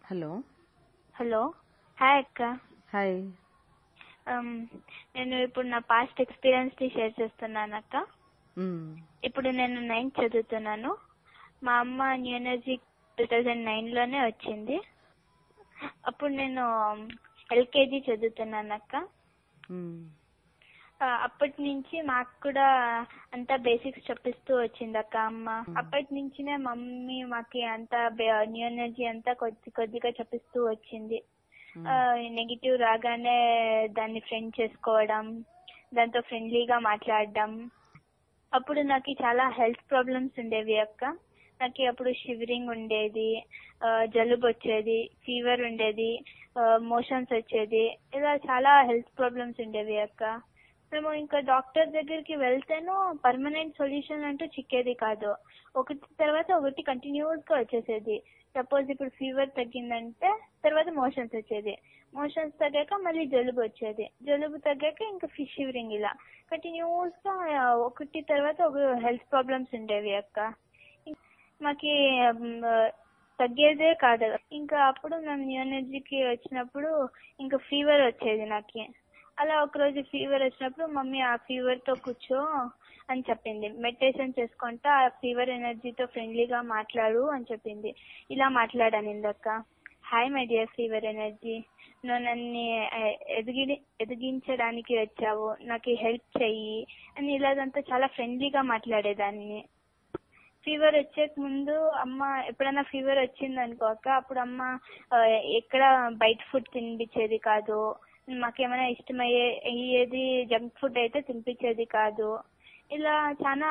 Hello hello hi అక్క hi Um, నేను ఇప్పుడు నా పాస్ట్ ఎక్స్పీరియన్స్ ని షేర్ చేస్తున్నాను అక్క మ్మ్. ఇప్పుడు నేను నైన్త్ చదువుతున్నాను మా అమ్మ new energy two thousand nine లోనే వచ్చింది అప్పుడు నేను ఎల్కేజీ చదువుతున్నాను అక్క మ్మ్. ఆ, అప్పటి నుంచి మాకు కూడా అంతా బేసిక్స్ చెప్పిస్తూ వచ్చింది అక్క అమ్మ అప్పటి నుంచినే మమ్మీ మాకి అంతా న్యూ ఎనర్జీ అంతా కొద్ది కొద్దిగా చెప్పిస్తూ వచ్చింది నెగిటివ్ రాగానే దాన్ని ఫ్రెండ్ చేసుకోవడం దాంతో ఫ్రెండ్లీగా మాట్లాడడం అప్పుడు నాకు చాలా హెల్త్ ప్రాబ్లమ్స్ ఉండేవి అక్క నాకు అప్పుడు షివరింగ్ ఉండేది ఆ, జలుబు వచ్చేది ఫీవర్ ఉండేది మోషన్స్ వచ్చేది ఇలా చాలా హెల్త్ ప్రాబ్లమ్స్ ఉండేవి అక్క మేము ఇంకా డాక్టర్ దగ్గరికి వెళ్తేనూ పర్మనెంట్ సొల్యూషన్ అంటూ చిక్కేది కాదు ఒకటి తర్వాత ఒకటి కంటిన్యూస్ గా వచ్చేసేది సపోజ్ ఇప్పుడు ఫీవర్ తగ్గిందంటే తర్వాత మోషన్స్ వచ్చేది మోషన్స్ తగ్గాక మళ్ళీ జలుబు వచ్చేది జలుబు తగ్గాక ఇంకా షివరింగ్ ఇలా కంటిన్యూస్ గా ఆ, ఒకటి తర్వాత ఒక హెల్త్ ప్రాబ్లమ్స్ ఉండేవి అక్క మాకి మ్, తగ్గేదే కాదు ఇంకా అప్పుడు మేము న్యూ ఎనర్జీకి వచ్చినప్పుడు ఇంకా ఫీవర్ వచ్చేది నాకు అలా ఒక రోజు ఫీవర్ వచ్చినప్పుడు మమ్మీ ఆ ఫీవర్ తో కూర్చో అని చెప్పింది మెడిటేషన్ చేసుకుంటా ఆ ఫీవర్ ఎనర్జీతో ఫ్రెండ్లీగా మాట్లాడు అని చెప్పింది ఇలా మాట్లాడాను అక్క hi my dear fever energy నువ్వు నన్ను ఎదిగి ఎదిగించడానికి వచ్చావు నాకు హెల్ప్ చెయ్యి అని ఇలాగంతా చాలా ఫ్రెండ్లీగా మాట్లాడేదాన్ని ఫీవర్ వచ్చే ముందు అమ్మ ఎప్పుడైనా ఫీవర్ వచ్చింది అనుకోక అప్పుడు అమ్మ ఆ, ఎక్కడ బయట ఫుడ్ తినిపించేది కాదు మాకేమైనా ఇష్టమయ్యే అయ్యేది జంక్ ఫుడ్ అయితే తినిపించేది కాదు ఇలా చాలా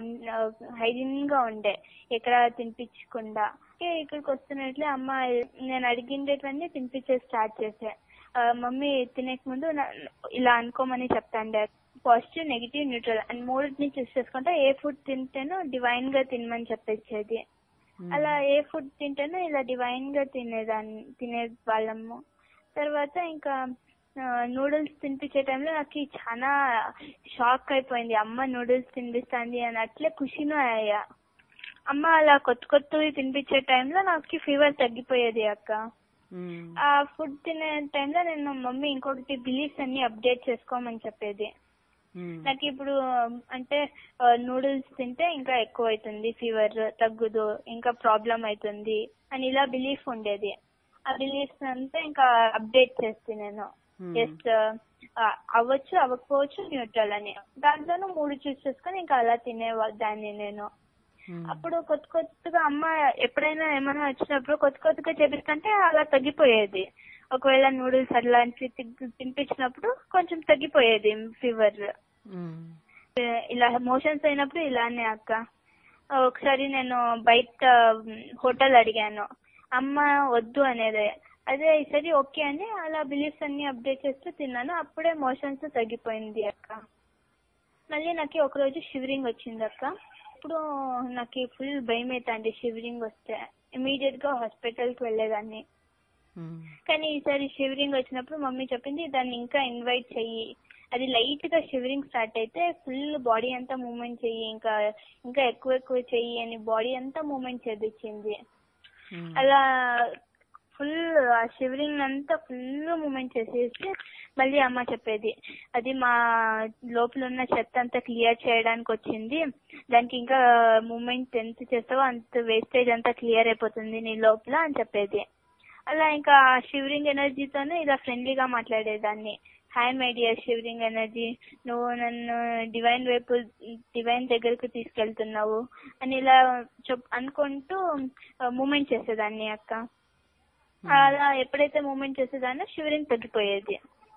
హైజీన్ గా ఉండే ఎక్కడ తినిపించకుండా ఏ ఇక్కడికి వస్తున్నట్లే అమ్మ నేను అడిగిండేటవన్నీ తినిపించే స్టార్ట్ చేసా ఆ, మమ్మీ తినేక ముందు నా- ఇలా అనుకోమని చెప్తాండే పాజిటివ్ నెగిటివ్ న్యూట్రల్ అని మూడింటిని చూస్ చేసుకుంటే ఏ ఫుడ్ తింటేనో డివైన్ గా తినమని చెప్పేసేది అలా ఏ ఫుడ్ తింటేనో ఇలా డివైన్ గా తినేదాన్ని తినే వాళ్ళము తర్వాత ఇంకా నూడిల్స్ తినిపించే టైంలో నాకు చాలా షాక్ అయిపోయింది అమ్మ నూడిల్స్ తినిపిస్తుంది అని అట్లే ఖుషినూ అయ్యా అమ్మ అలా కొత్త కొత్తవి తినిపించే టైంలో నాకు ఫీవర్ తగ్గిపోయేది అక్క మ్మ్. ఆ ఫుడ్ తినే టైంలో నేను మమ్మీ ఇంకొకటి బిలీఫ్స్ అన్ని అప్డేట్ చేసుకోమని చెప్పేది మ్మ్. నాకు ఇప్పుడు అంటే నూడిల్స్ తింటే ఇంకా ఎక్కువ అవుతుంది ఫీవర్ తగ్గుదు ఇంకా ప్రాబ్లం అవుతుంది అని ఇలా బిలీఫ్ ఉండేది ఆ బిలీఫ్స్ అంతా ఇంకా అప్డేట్ చేస్తే నేను Hmm. జస్ట్ అవ్వచ్చు అవ్వకపోవచ్చు న్యూట్రల్ అని దాంట్లోనూ మూడు చూస్ చేసుకొని ఇంకా అలా తినే దాన్ని నేను మ్మ్. అప్పుడు కొత్త కొత్తగా అమ్మ ఎప్పుడైనా ఏమైనా వచ్చినప్పుడు కొత్త కొత్తగా చేపిస్తుంటే అలా తగ్గిపోయేది ఒకవేళ నూడిల్స్ అట్లాంటివి తిన్- తినిపించినప్పుడు కొంచెం తగ్గిపోయేది ఫీవర్ మ్మ్. ఇలా మోషన్స్ అయినప్పుడు ఇలానే అక్క ఒకసారి నేను బయట హోటల్ అడిగాను అమ్మ వద్దు అనేది అదే ఈసారి ఓకే అని అలా బిలీఫ్స్ అన్ని అప్డేట్ చేస్తూ తిన్నాను అప్పుడే మోషన్స్ తగ్గిపోయింది అక్క మళ్ళీ నాకు ఒక రోజు షివరింగ్ వచ్చింది అక్క ఇప్పుడు నాకు ఫుల్ భయం అవుతుంది షివరింగ్ వస్తే ఇమీడియట్ గా హాస్పిటల్ కి వెళ్ళేదాన్ని మ్మ్. కానీ ఈసారి షివరింగ్ వచ్చినప్పుడు మమ్మీ చెప్పింది దాన్ని ఇంకా ఇన్వైట్ చెయ్యి అది లైట్ గా షివరింగ్ స్టార్ట్ అయితే ఫుల్ బాడీ అంతా మూవ్మెంట్ చెయ్యి ఇంకా ఇంకా ఎక్కువ ఎక్కువ చెయ్యి అని బాడీ అంతా మూవ్మెంట్ చేపించింది మ్మ్. అలా ఫుల్ ఆ షివరింగ్ అంతా ఫుల్ మూమెంట్ చేసేసి మళ్ళీ అమ్మ చెప్పేది అది మా లోపల ఉన్న చెత్త అంతా క్లియర్ చేయడానికి వచ్చింది దానికి ఇంకా మూమెంట్ ఎంత చేస్తావో అంత వేస్టేజ్ అంతా క్లియర్ అయిపోతుంది నీ లోపల అని చెప్పేది అలా ఇంకా షివరింగ్ ఎనర్జీతోనే ఇలా ఫ్రెండ్లీగా మాట్లాడేదాన్ని hi my dear shivering energy నువ్వు నన్ను డివైన్ వైపు డివైన్ దగ్గరకు తీసుకెళ్తున్నావు అని ఇలా చెప్ అనుకుంటూ మూమెంట్ చేసేదాన్ని అక్క అలా ఎప్పుడైతే మూమెంట్ చేసేదాన్నో షివరింగ్ తగ్గిపోయేది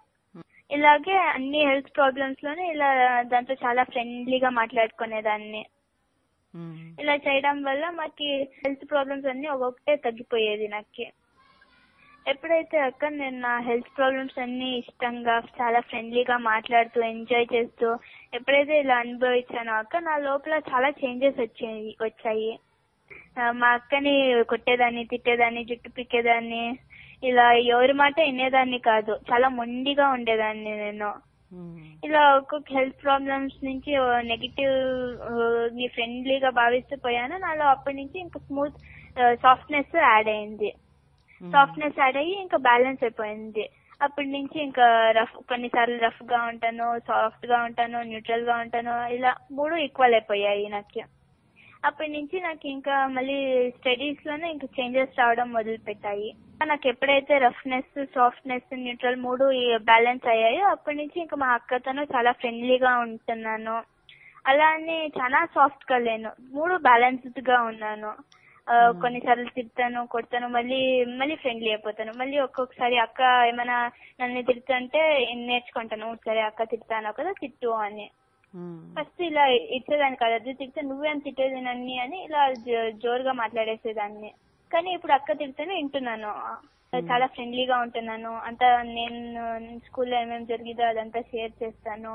ఇలాగే అన్ని హెల్త్ ప్రాబ్లమ్స్ లోనే ఇలా దాంతో చాలా ఫ్రెండ్లీగా మాట్లాడుకునేదాన్ని మ్మ్. ఇలా చేయడం వల్ల మాకి హెల్త్ ప్రాబ్లమ్స్ అన్ని ఒక్కొక్కటే తగ్గిపోయేది నాకు ఎప్పుడైతే అక్క నేను నా హెల్త్ ప్రాబ్లమ్స్ అన్ని ఇష్టంగా చాలా ఫ్రెండ్లీగా మాట్లాడుతూ ఎంజాయ్ చేస్తూ ఎప్పుడైతే ఇలా అనుభవించానో అక్క నా లోపల చాలా చేంజెస్ వచ్చాయి వచ్చాయి ఆ, మా అక్కని కొట్టేదాన్ని తిట్టేదాన్ని జుట్టు పిక్కేదాన్ని ఇలా ఎవరి మాట వినేదాన్ని కాదు చాలా మొండిగా ఉండేదాన్ని నేను మ్మ్. ఇలా ఒక్కొక్క హెల్త్ ప్రాబ్లమ్స్ నుంచి నెగిటివ్ ని ఫ్రెండ్లీగా భావిస్తూ పోయాను నాలో అప్పటి నుంచి ఇంకా స్మూత్ సాఫ్ట్నెస్ యాడ్ అయింది Hmm. సాఫ్ట్నెస్ యాడ్ అయ్యి ఇంకా బ్యాలెన్స్ అయిపోయింది అప్పటి నుంచి ఇంకా రఫ్ కొన్నిసార్లు రఫ్ గా ఉంటాను సాఫ్ట్ గా ఉంటాను న్యూట్రల్ గా ఉంటాను ఇలా మూడు ఈక్వల్ అయిపోయాయి నాకు అప్పటి నుంచి నాకు ఇంకా మళ్ళీ స్టడీస్ లోనే ఇంకా చేంజెస్ రావడం మొదలు పెట్టాయి నాకు ఎప్పుడైతే రఫ్నెస్ సాఫ్ట్నెస్ న్యూట్రల్ మూడు బ్యాలెన్స్ అయ్యాయో అప్పటి నుంచి ఇంకా మా అక్కతోనూ చాలా ఫ్రెండ్లీగా ఉంటున్నాను అలా అని చాలా సాఫ్ట్ గా లేను మూడు బ్యాలెన్స్డ్ గా ఉన్నాను ఆ, Hmm. కొన్నిసార్లు తిడతాను కొడతాను మళ్ళీ మళ్ళీ ఫ్రెండ్లీ అయిపోతాను మళ్ళీ ఒక్కొక్కసారి అక్క ఏమైనా నన్ను తిడుతుంటే నేర్చుకుంటాను సరే అక్క తిడతాను కదా తిట్టు అని ఉమ్. ఫస్ట్ ఇలా ఇచ్చేదాన్ని కాదు అది తిడితే నువ్వేం తిట్టేది నన్ను అని ఇలా జో- జోరుగా మాట్లాడేసేదాన్ని కానీ ఇప్పుడు అక్క తిడితేనే వింటున్నాను చాలా ఫ్రెండ్లీగా ఉంటున్నాను అంతా నేను స్కూల్లో ఏమేమి జరిగిందో అదంతా షేర్ చేస్తాను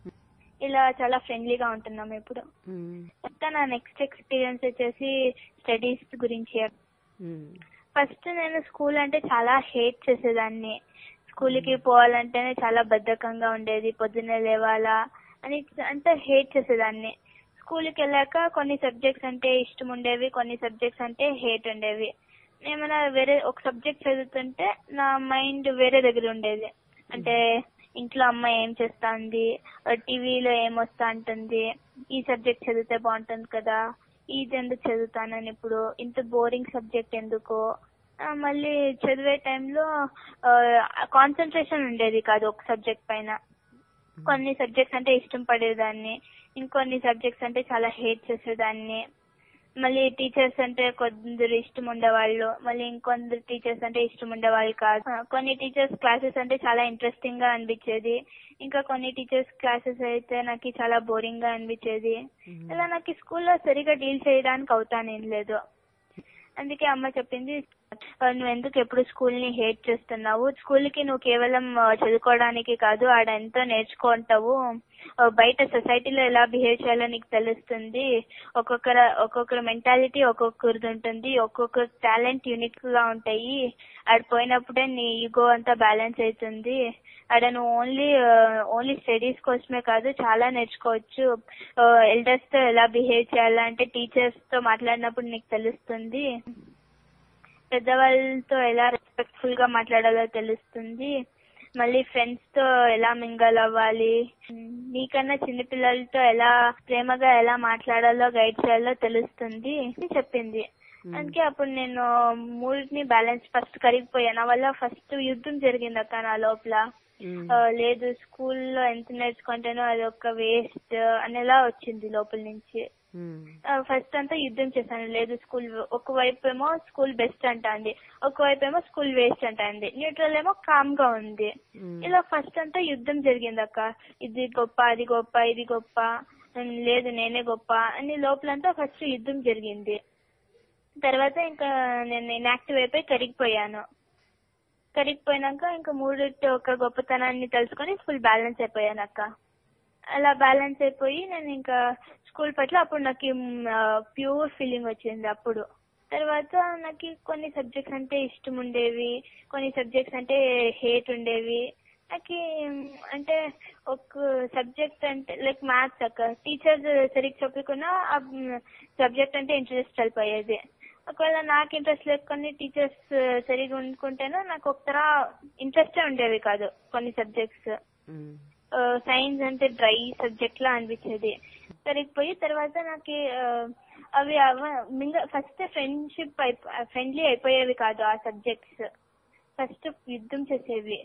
ఇలా చాలా ఫ్రెండ్లీగా ఉంటున్నాం ఇప్పుడు ఉమ్. ఇంకా నా నెక్స్ట్ ఎక్స్పీరియన్స్ వచ్చేసి స్టడీస్ గురించి ఉమ్. ఫస్ట్ నేను స్కూల్ అంటే చాలా హేట్ చేసేదాన్ని స్కూల్కి పోవాలంటేనే చాలా బద్ధకంగా ఉండేది పొద్దున్నే లేవాలా అని అంటే హేట్ చేసేదాన్ని స్కూల్కి వెళ్ళాక కొన్ని సబ్జెక్ట్స్ అంటే ఇష్టం ఉండేవి కొన్ని సబ్జెక్ట్స్ అంటే హేట్ ఉండేవి ఏమైనా వేరే ఒక సబ్జెక్ట్ చదువుతుంటే నా మైండ్ వేరే దగ్గర ఉండేది అంటే ఇంట్లో అమ్మ ఏం చేస్తుంది టీవీలో ఏం వస్తా ఉంటుంది ఈ సబ్జెక్ట్ చదివితే బాగుంటుంది కదా ఇది ఎందుకు చదువుతానని ఇప్పుడు ఇంత బోరింగ్ సబ్జెక్ట్ ఎందుకు ఆ, మళ్ళీ చదివే టైంలో కాన్సన్ట్రేషన్ ఉండేది కాదు ఒక సబ్జెక్ట్ పైన కొన్ని సబ్జెక్ట్స్ అంటే ఇష్టం పడేదాన్ని ఇంకొన్ని సబ్జెక్ట్స్ అంటే చాలా హేట్ చేసేదాన్ని మళ్ళీ టీచర్స్ అంటే కొందరు ఇష్టం ఉండేవాళ్ళు మళ్ళీ ఇంకొందరు టీచర్స్ అంటే ఇష్టం ఉండేవాళ్ళు కాదు ఆ, కొన్ని టీచర్స్ క్లాసెస్ అంటే చాలా ఇంట్రెస్టింగ్ గా అనిపించేది ఇంకా కొన్ని టీచర్స్ క్లాసెస్ అయితే నాకు చాలా బోరింగ్ గా అనిపించేది ఉమ్. ఇలా నాకు స్కూల్లో సరిగా డీల్ చేయడానికి అవుతానేం లేదు అందుకే అమ్మ చెప్పింది "ఆ, నువ్వు ఎందుకు ఎప్పుడు స్కూల్ ని హేట్ చేస్తున్నావు స్కూల్ కి నువ్వు కేవలం ఆ, చదువుకోవడానికి కాదు ఆడ ఎంతో నేర్చుకుంటావు ఆ, బయట సొసైటీలో ఎలా బిహేవ్ చేయాలో నీకు తెలుస్తుంది ఒక్కొక్కర ఒక్కొక్కరి మెంటాలిటీ ఒక్కొక్కరిది ఉంటుంది ఒక్కొక్క టాలెంట్ యూనిక్ గా ఉంటాయి ఆడ పోయినప్పుడే నీ ఈగో అంతా బ్యాలెన్స్ అవుతుంది ఆడ నువ్వు ఓన్లీ ఓన్లీ స్టడీస్ కోసమే కాదు చాలా నేర్చుకోవచ్చు ఎల్డర్స్ తో ఎలా బిహేవ్ చేయాలంటే టీచర్స్ తో మాట్లాడినప్పుడు నీకు తెలుస్తుంది పెద్దవాళ్ళతో ఎలా రెస్పెక్ట్ఫుల్ గా మాట్లాడాలో తెలుస్తుంది మళ్ళీ ఫ్రెండ్స్ తో ఎలా మింగల్ అవ్వాలి నీకన్నా చిన్నపిల్లలతో ఎలా ప్రేమగా ఎలా మాట్లాడాలో గైడ్ చేయాలో తెలుస్తుంది అని చెప్పింది ఉమ్. అందుకే అప్పుడు నేను మూడింటిని బ్యాలెన్స్ ఫస్ట్ కరిగిపోయాను నా వల్ల ఫస్ట్ యుద్ధం జరిగింది అక్క నా లోపల ఉమ్. ఆ, లేదు స్కూల్లో ఎంత నేర్చుకుంటానో అది ఒక వేస్ట్ అనేలా వచ్చింది లోపల నుంచి ఉమ్. ఫస్ట్ అంతా యుద్ధం చేశాను లేదు స్కూల్ ఒకవైపు ఏమో స్కూల్ బెస్ట్ అంటాంది ఒకవైపు ఏమో స్కూల్ వేస్ట్ అంటాంది న్యూట్రల్ ఏమో కామ్ గా ఉంది ఉమ్. ఇలా ఫస్ట్ అంతా యుద్ధం జరిగింది అక్క ఇది గొప్ప అది గొప్ప ఇది గొప్ప ఉమ్, లేదు నేనే గొప్ప అని లోపలంతా ఫస్ట్ యుద్ధం జరిగింది తర్వాత ఇంకా నేను ఇన్యాక్టివ్ అయిపోయి కరిగిపోయాను కరిగిపోయినాక ఇంకా మూడిటి ఒక గొప్పతనాన్ని తెలుసుకొని ఫుల్ బ్యాలెన్స్ అయిపోయాను అక్క అలా బ్యాలెన్స్ అయిపోయి నేను ఇంకా స్కూల్ పట్ల అప్పుడు నాకు ప్యూర్ ఫీలింగ్ వచ్చింది అప్పుడు తర్వాత నాకు కొన్ని సబ్జెక్ట్స్ అంటే ఇష్టం ఉండేవి కొన్ని సబ్జెక్ట్స్ అంటే హేట్ ఉండేవి నాకు అంటే ఒక సబ్జెక్ట్ అంటే లైక్ మ్యాథ్స్ అక్క టీచర్ సరిగ్గా చెప్పకున్నా ఆ సబ్జెక్ట్ అంటే ఇంట్రెస్ట్ వెళ్ళిపోయేది ఒకవేళ నాకు ఇంట్రెస్ట్ లేకపోతే టీచర్స్ సరిగా ఉండుకుంటేనో నాకు ఒకతర ఇంట్రెస్టే ఉండేవి కాదు కొన్ని సబ్జెక్ట్స్ ఉమ్. సైన్స్ అంటే డ్రై సబ్జెక్ట్ లా అనిపించేది సరిగిపోయి తర్వాత నాకు ఆ, అవి మింగ ఫస్ట్ ఫ్రెండ్షిప్ ఫ్రెండ్లీ అయిపోయేవి కాదు ఆ సబ్జెక్ట్స్ ఫస్ట్ యుద్ధం చేసేవి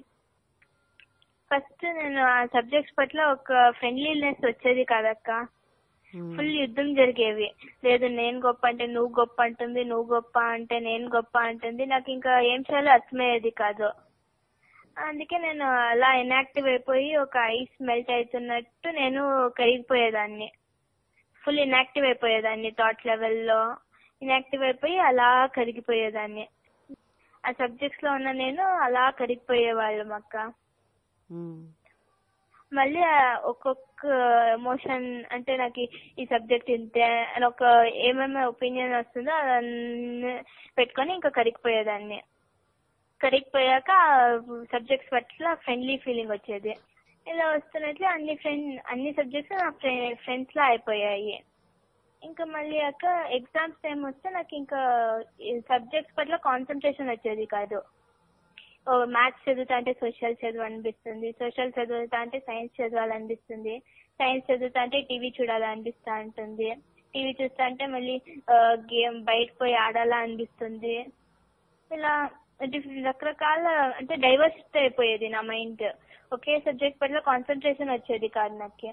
ఫస్ట్ నేను ఆ సబ్జెక్ట్స్ పట్ల ఒక ఫ్రెండ్లీనెస్ వచ్చేది కాదక్క ఉమ్. ఫుల్ యుద్ధం జరిగేవి లేదు నేను గొప్ప అంటే నువ్వు గొప్ప అంటుంది నువ్వు గొప్ప అంటే నేను గొప్ప అంటుంది నాకు ఇంకా ఏం చేయాలో అర్థమయ్యేది కాదు అందుకే నేను అలా ఇన్యాక్టివ్ అయిపోయి ఒక ఐస్ మెల్ట్ అవుతున్నట్టు నేను కరిగిపోయేదాన్ని ఫుల్ ఇన్యాక్టివ్ అయిపోయేదాన్ని థాట్ లెవెల్లో ఇన్యాక్టివ్ అయిపోయి అలా కరిగిపోయేదాన్ని ఆ సబ్జెక్ట్స్ లో ఉన్న నేను అలా కరిగిపోయేవాళ్ళం అక్క ఉమ్. మళ్ళీ ఆ ఒక్కొక్క ఎమోషన్ అంటే నాకు ఈ- ఈ సబ్జెక్ట్ ఇంతే అని ఒక ఏమేమి ఒపీనియన్ వస్తుందో అవన్నీ పెట్టుకొని ఇంకా కరిగిపోయేదాన్ని కరిగిపోయాక సబ్జెక్ట్స్ పట్ల ఫ్రెండ్లీ ఫీలింగ్ వచ్చేది ఇలా వస్తున్నట్లు అన్ని ఫ్రెండ్ అన్ని సబ్జెక్ట్స్ నా ఫ్రెండ్స్ లా అయిపోయాయి ఇంకా మళ్ళీ అక్క ఎగ్జామ్స్ టైం వస్తే నాకు ఇంకా సబ్జెక్ట్స్ పట్ల కాన్సన్ట్రేషన్ వచ్చేది కాదు మ్యాథ్స్ చదువుతా అంటే సోషల్ చదువు అనిపిస్తుంది సోషల్ చదువుతా అంటే సైన్స్ చదవాలనిపిస్తుంది సైన్స్ చదువుతా అంటే టీవీ చూడాలనిపిస్తా ఉంటుంది టీవీ చూస్తా అంటే మళ్ళీ గేమ్ బయటకు పోయి ఆడాలా అనిపిస్తుంది ఇలా డిఫ్- రకరకాల అంటే డైవర్సిటీ అయిపోయేది నా మైండ్ ఒకే సబ్జెక్ట్ పట్ల కాన్సన్ట్రేషన్ వచ్చేది కాదు నాకు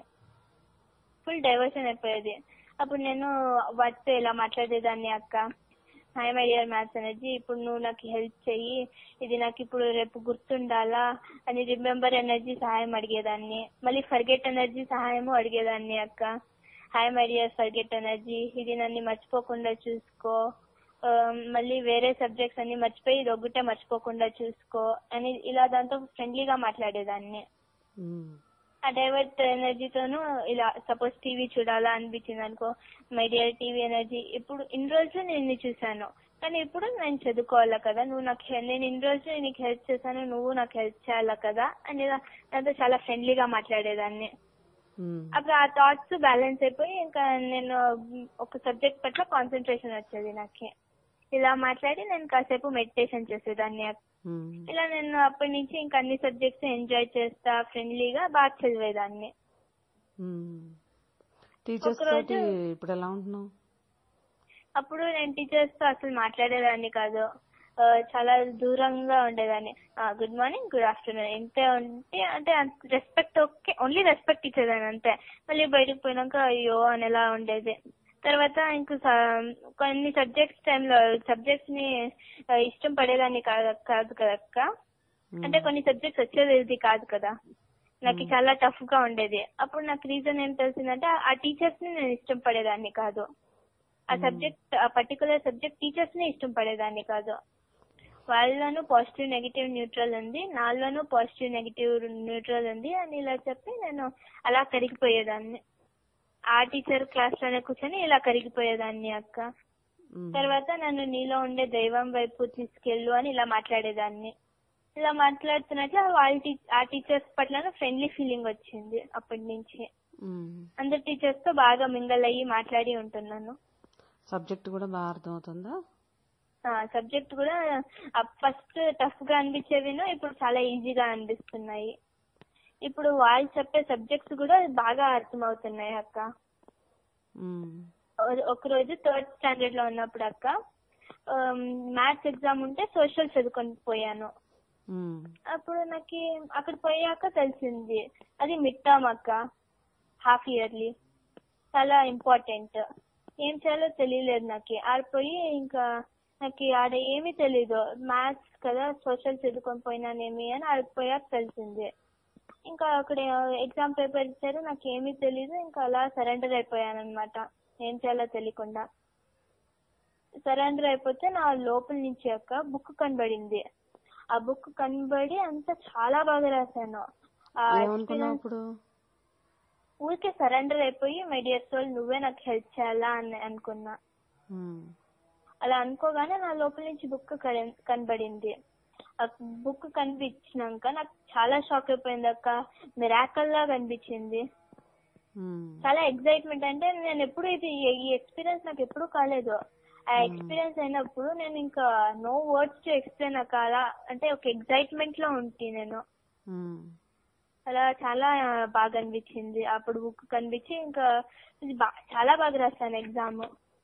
ఫుల్ డైవర్షన్ అయిపోయేది అప్పుడు నేను వాటితో ఇలా మాట్లాడేదాన్ని అక్క hi my dear maths energy ఇప్పుడు నువ్వు నాకు హెల్ప్ చెయ్యి ఇది నాకు ఇప్పుడు రేపు గుర్తుండాలా అని రిమెంబర్ ఎనర్జీ సహాయం అడిగేదాన్ని మళ్ళీ ఫర్గెట్ ఎనర్జీ సహాయము అడిగేదాన్ని అక్క hi my dear forget energy ఇది నన్ను మర్చిపోకుండా చూసుకో ఆ, మళ్ళీ వేరే సబ్జెక్ట్స్ అన్ని మర్చిపోయి ఇది ఒకటే మర్చిపోకుండా చూసుకో అని ఇలా దాంతో ఫ్రెండ్లీగా మాట్లాడేదాన్ని ఉమ్, ఆ డైవర్ట్ ఎనర్జీతోను ఇలా సపోజ్ టీవీ చూడాలా అనిపించింది అనుకో మై డియర్ టీవీ ఎనర్జీ ఇప్పుడు ఇన్ని రోజులు నేను నిన్ను చూశాను కానీ ఇప్పుడు నేను చదువుకోవాలా కదా నువ్వు నాకు హె- నేను ఇన్ని రోజులు నీకు హెల్ప్ చేశాను నువ్వు నాకు హెల్ప్ చేయాలా కదా అని ఇలా దాంతో చాలా ఫ్రెండ్లీగా మాట్లాడేదాన్ని ఉమ్, అప్పుడు ఆ థాట్స్ బ్యాలెన్స్ అయిపోయి ఇంకా నేను ఒక సబ్జెక్ట్ పట్ల కాన్సన్ట్రేషన్ వచ్చేది నాకు ఇలా మాట్లాడి నేను కాసేపు మెడిటేషన్ చేసేదాన్ని ఉమ్, ఇలా నేను అప్పటి నుంచి ఇంకా అన్ని సబ్జెక్ట్స్ ఎంజాయ్ చేస్తా ఫ్రెండ్లీగా బాగా చదివేదాన్ని ఉమ్. టీచర్స్ ఒకరోజు- తోటి ఇప్పుడు ఎలా ఉంటున్నావు అప్పుడు నేను టీచర్స్ తో అసలు మాట్లాడేదాన్ని కాదు ఆ, చాలా దూరంగా ఉండేదాన్ని గుడ్ మార్నింగ్ గుడ్ ఆఫ్టర్నూన్ ఇంతే ఉంటే అంటే రెస్పెక్ట్ ఓకే ఓన్లీ రెస్పెక్ట్ ఇచ్చేదాన్ని అంతే మళ్ళీ బయటకు పోయినాక అయ్యో అనేలా ఉండేది తర్వాత ఇంకా స- కొన్ని సబ్జెక్ట్స్ టైంలో సబ్జెక్ట్స్ ని ఆ, ఇష్టం పడేదాన్ని కాదు కాదు కదక్క ఉమ్, అంటే కొన్ని సబ్జెక్ట్స్ వచ్చేది కాదు కదా నాకు మ్మ్. చాలా టఫ్ గా ఉండేది అప్పుడు నాకు రీజన్ ఏం తెలిసిందంటే ఆ టీచర్స్ ని నేను ఇష్టం పడేదాన్ని కాదు ఆ మ్మ్. సబ్జెక్ట్ ఆ పర్టికులర్ సబ్జెక్ట్ టీచర్స్ ని ఇష్టం పడేదాన్ని కాదు వాళ్ళలోనూ పాజిటివ్ నెగిటివ్ న్యూట్రల్ ఉంది నాలోనూ పాజిటివ్ నెగిటివ్ న్యూట్రల్ ఉంది అని ఇలా చెప్పి నేను అలా కరిగిపోయేదాన్ని ఆ టీచర్ క్లాస్ లోనే కూర్చొని ఇలా కరిగిపోయేదాన్ని అక్క ఉమ్, తర్వాత నన్ను నీలో ఉండే దైవం వైపు తీసుకెళ్ళు అని ఇలా మాట్లాడేదాన్ని ఇలా మాట్లాడుతున్నట్లు వాళ్ళ టీ ఆ టీచర్స్ పట్ల ఫ్రెండ్లీ ఫీలింగ్ వచ్చింది అప్పటి నుంచి ఉమ్. అందరు టీచర్స్ తో బాగా మింగల్ అయ్యి మాట్లాడి ఉంటున్నాను సబ్జెక్ట్ కూడా బాగా అర్థమవుతుందా సబ్జెక్ట్ కూడా ఫస్ట్ టఫ్ గా అనిపించేవిను ఇప్పుడు చాలా ఈజీగా అనిపిస్తున్నాయి ఇప్పుడు వాళ్ళు చెప్పే సబ్జెక్ట్స్ కూడా బాగా అర్థమవుతున్నాయి అక్క ఉమ్, ఒక- ఒక రోజు థర్డ్ స్టాండర్డ్ లో ఉన్నప్పుడు అక్క మ్యాథ్స్ ఎగ్జామ్ ఉంటే సోషల్ చదువుకొని పోయాను ఉమ్, అప్పుడు నాకు అక్కడ పోయాక తెలిసింది అది మిడ్ టర్మ్ అక్క హాఫ్ ఇయర్లీ చాలా ఇంపార్టెంట్ ఏం చేయాలో తెలియలేదు నాకు ఆడ పోయి ఇంకా నాకు ఆడ ఏమీ తెలీదు మ్యాథ్స్ కదా సోషల్ చదువుకొని పోయినానేమి అని ఆడ పోయాక తెలిసింది ఇంకా అక్కడ ఎగ్జామ్ పేపర్ ఇచ్చారు నాకు ఏమీ తెలీదు ఇంకా అలా సరెండర్ అయిపోయాను అనమాట ఏం చేయాలో తెలియకుండా సరెండర్ అయిపోతే నా లోపల నుంచి అక్క బుక్ కనబడింది ఆ బుక్ కనబడి అంతా చాలా బాగా రాశాను ఆ ఏమనుకున్నావు experience- ఇప్పుడు ఊరికే సరెండర్ అయిపోయి మై డియర్ సోల్ నువ్వే నాకు హెల్ప్ చేయాలా అని అనుకున్నా ఉమ్, అలా అనుకోగానే నా లోపల నుంచి బుక్ కనబడింది ఆ బుక్ కనిపించినాక నాకు చాలా షాక్ అయిపోయింది అక్క మిరాకల్ లా కనిపించింది ఉమ్, చాలా ఎక్సైట్మెంట్ అంటే నేను ఎప్పుడు ఇది ఈ ఎక్స్పీరియన్స్ నాకు ఎప్పుడు కాలేదు ఆ Hmm. ఎక్స్పీరియన్స్ అయినప్పుడు నేను ఇంకా నో వర్డ్స్ టు ఎక్స్ప్లెయిన్ అక్క అలా అంటే ఒక ఎక్సైట్మెంట్ లో ఉంటి నేను ఉమ్, అలా చాలా బాగా అనిపించింది అప్పుడు బుక్ కనిపించి ఇంకా ఇది బా- చాలా బాగా రాశాను ఎగ్జామ్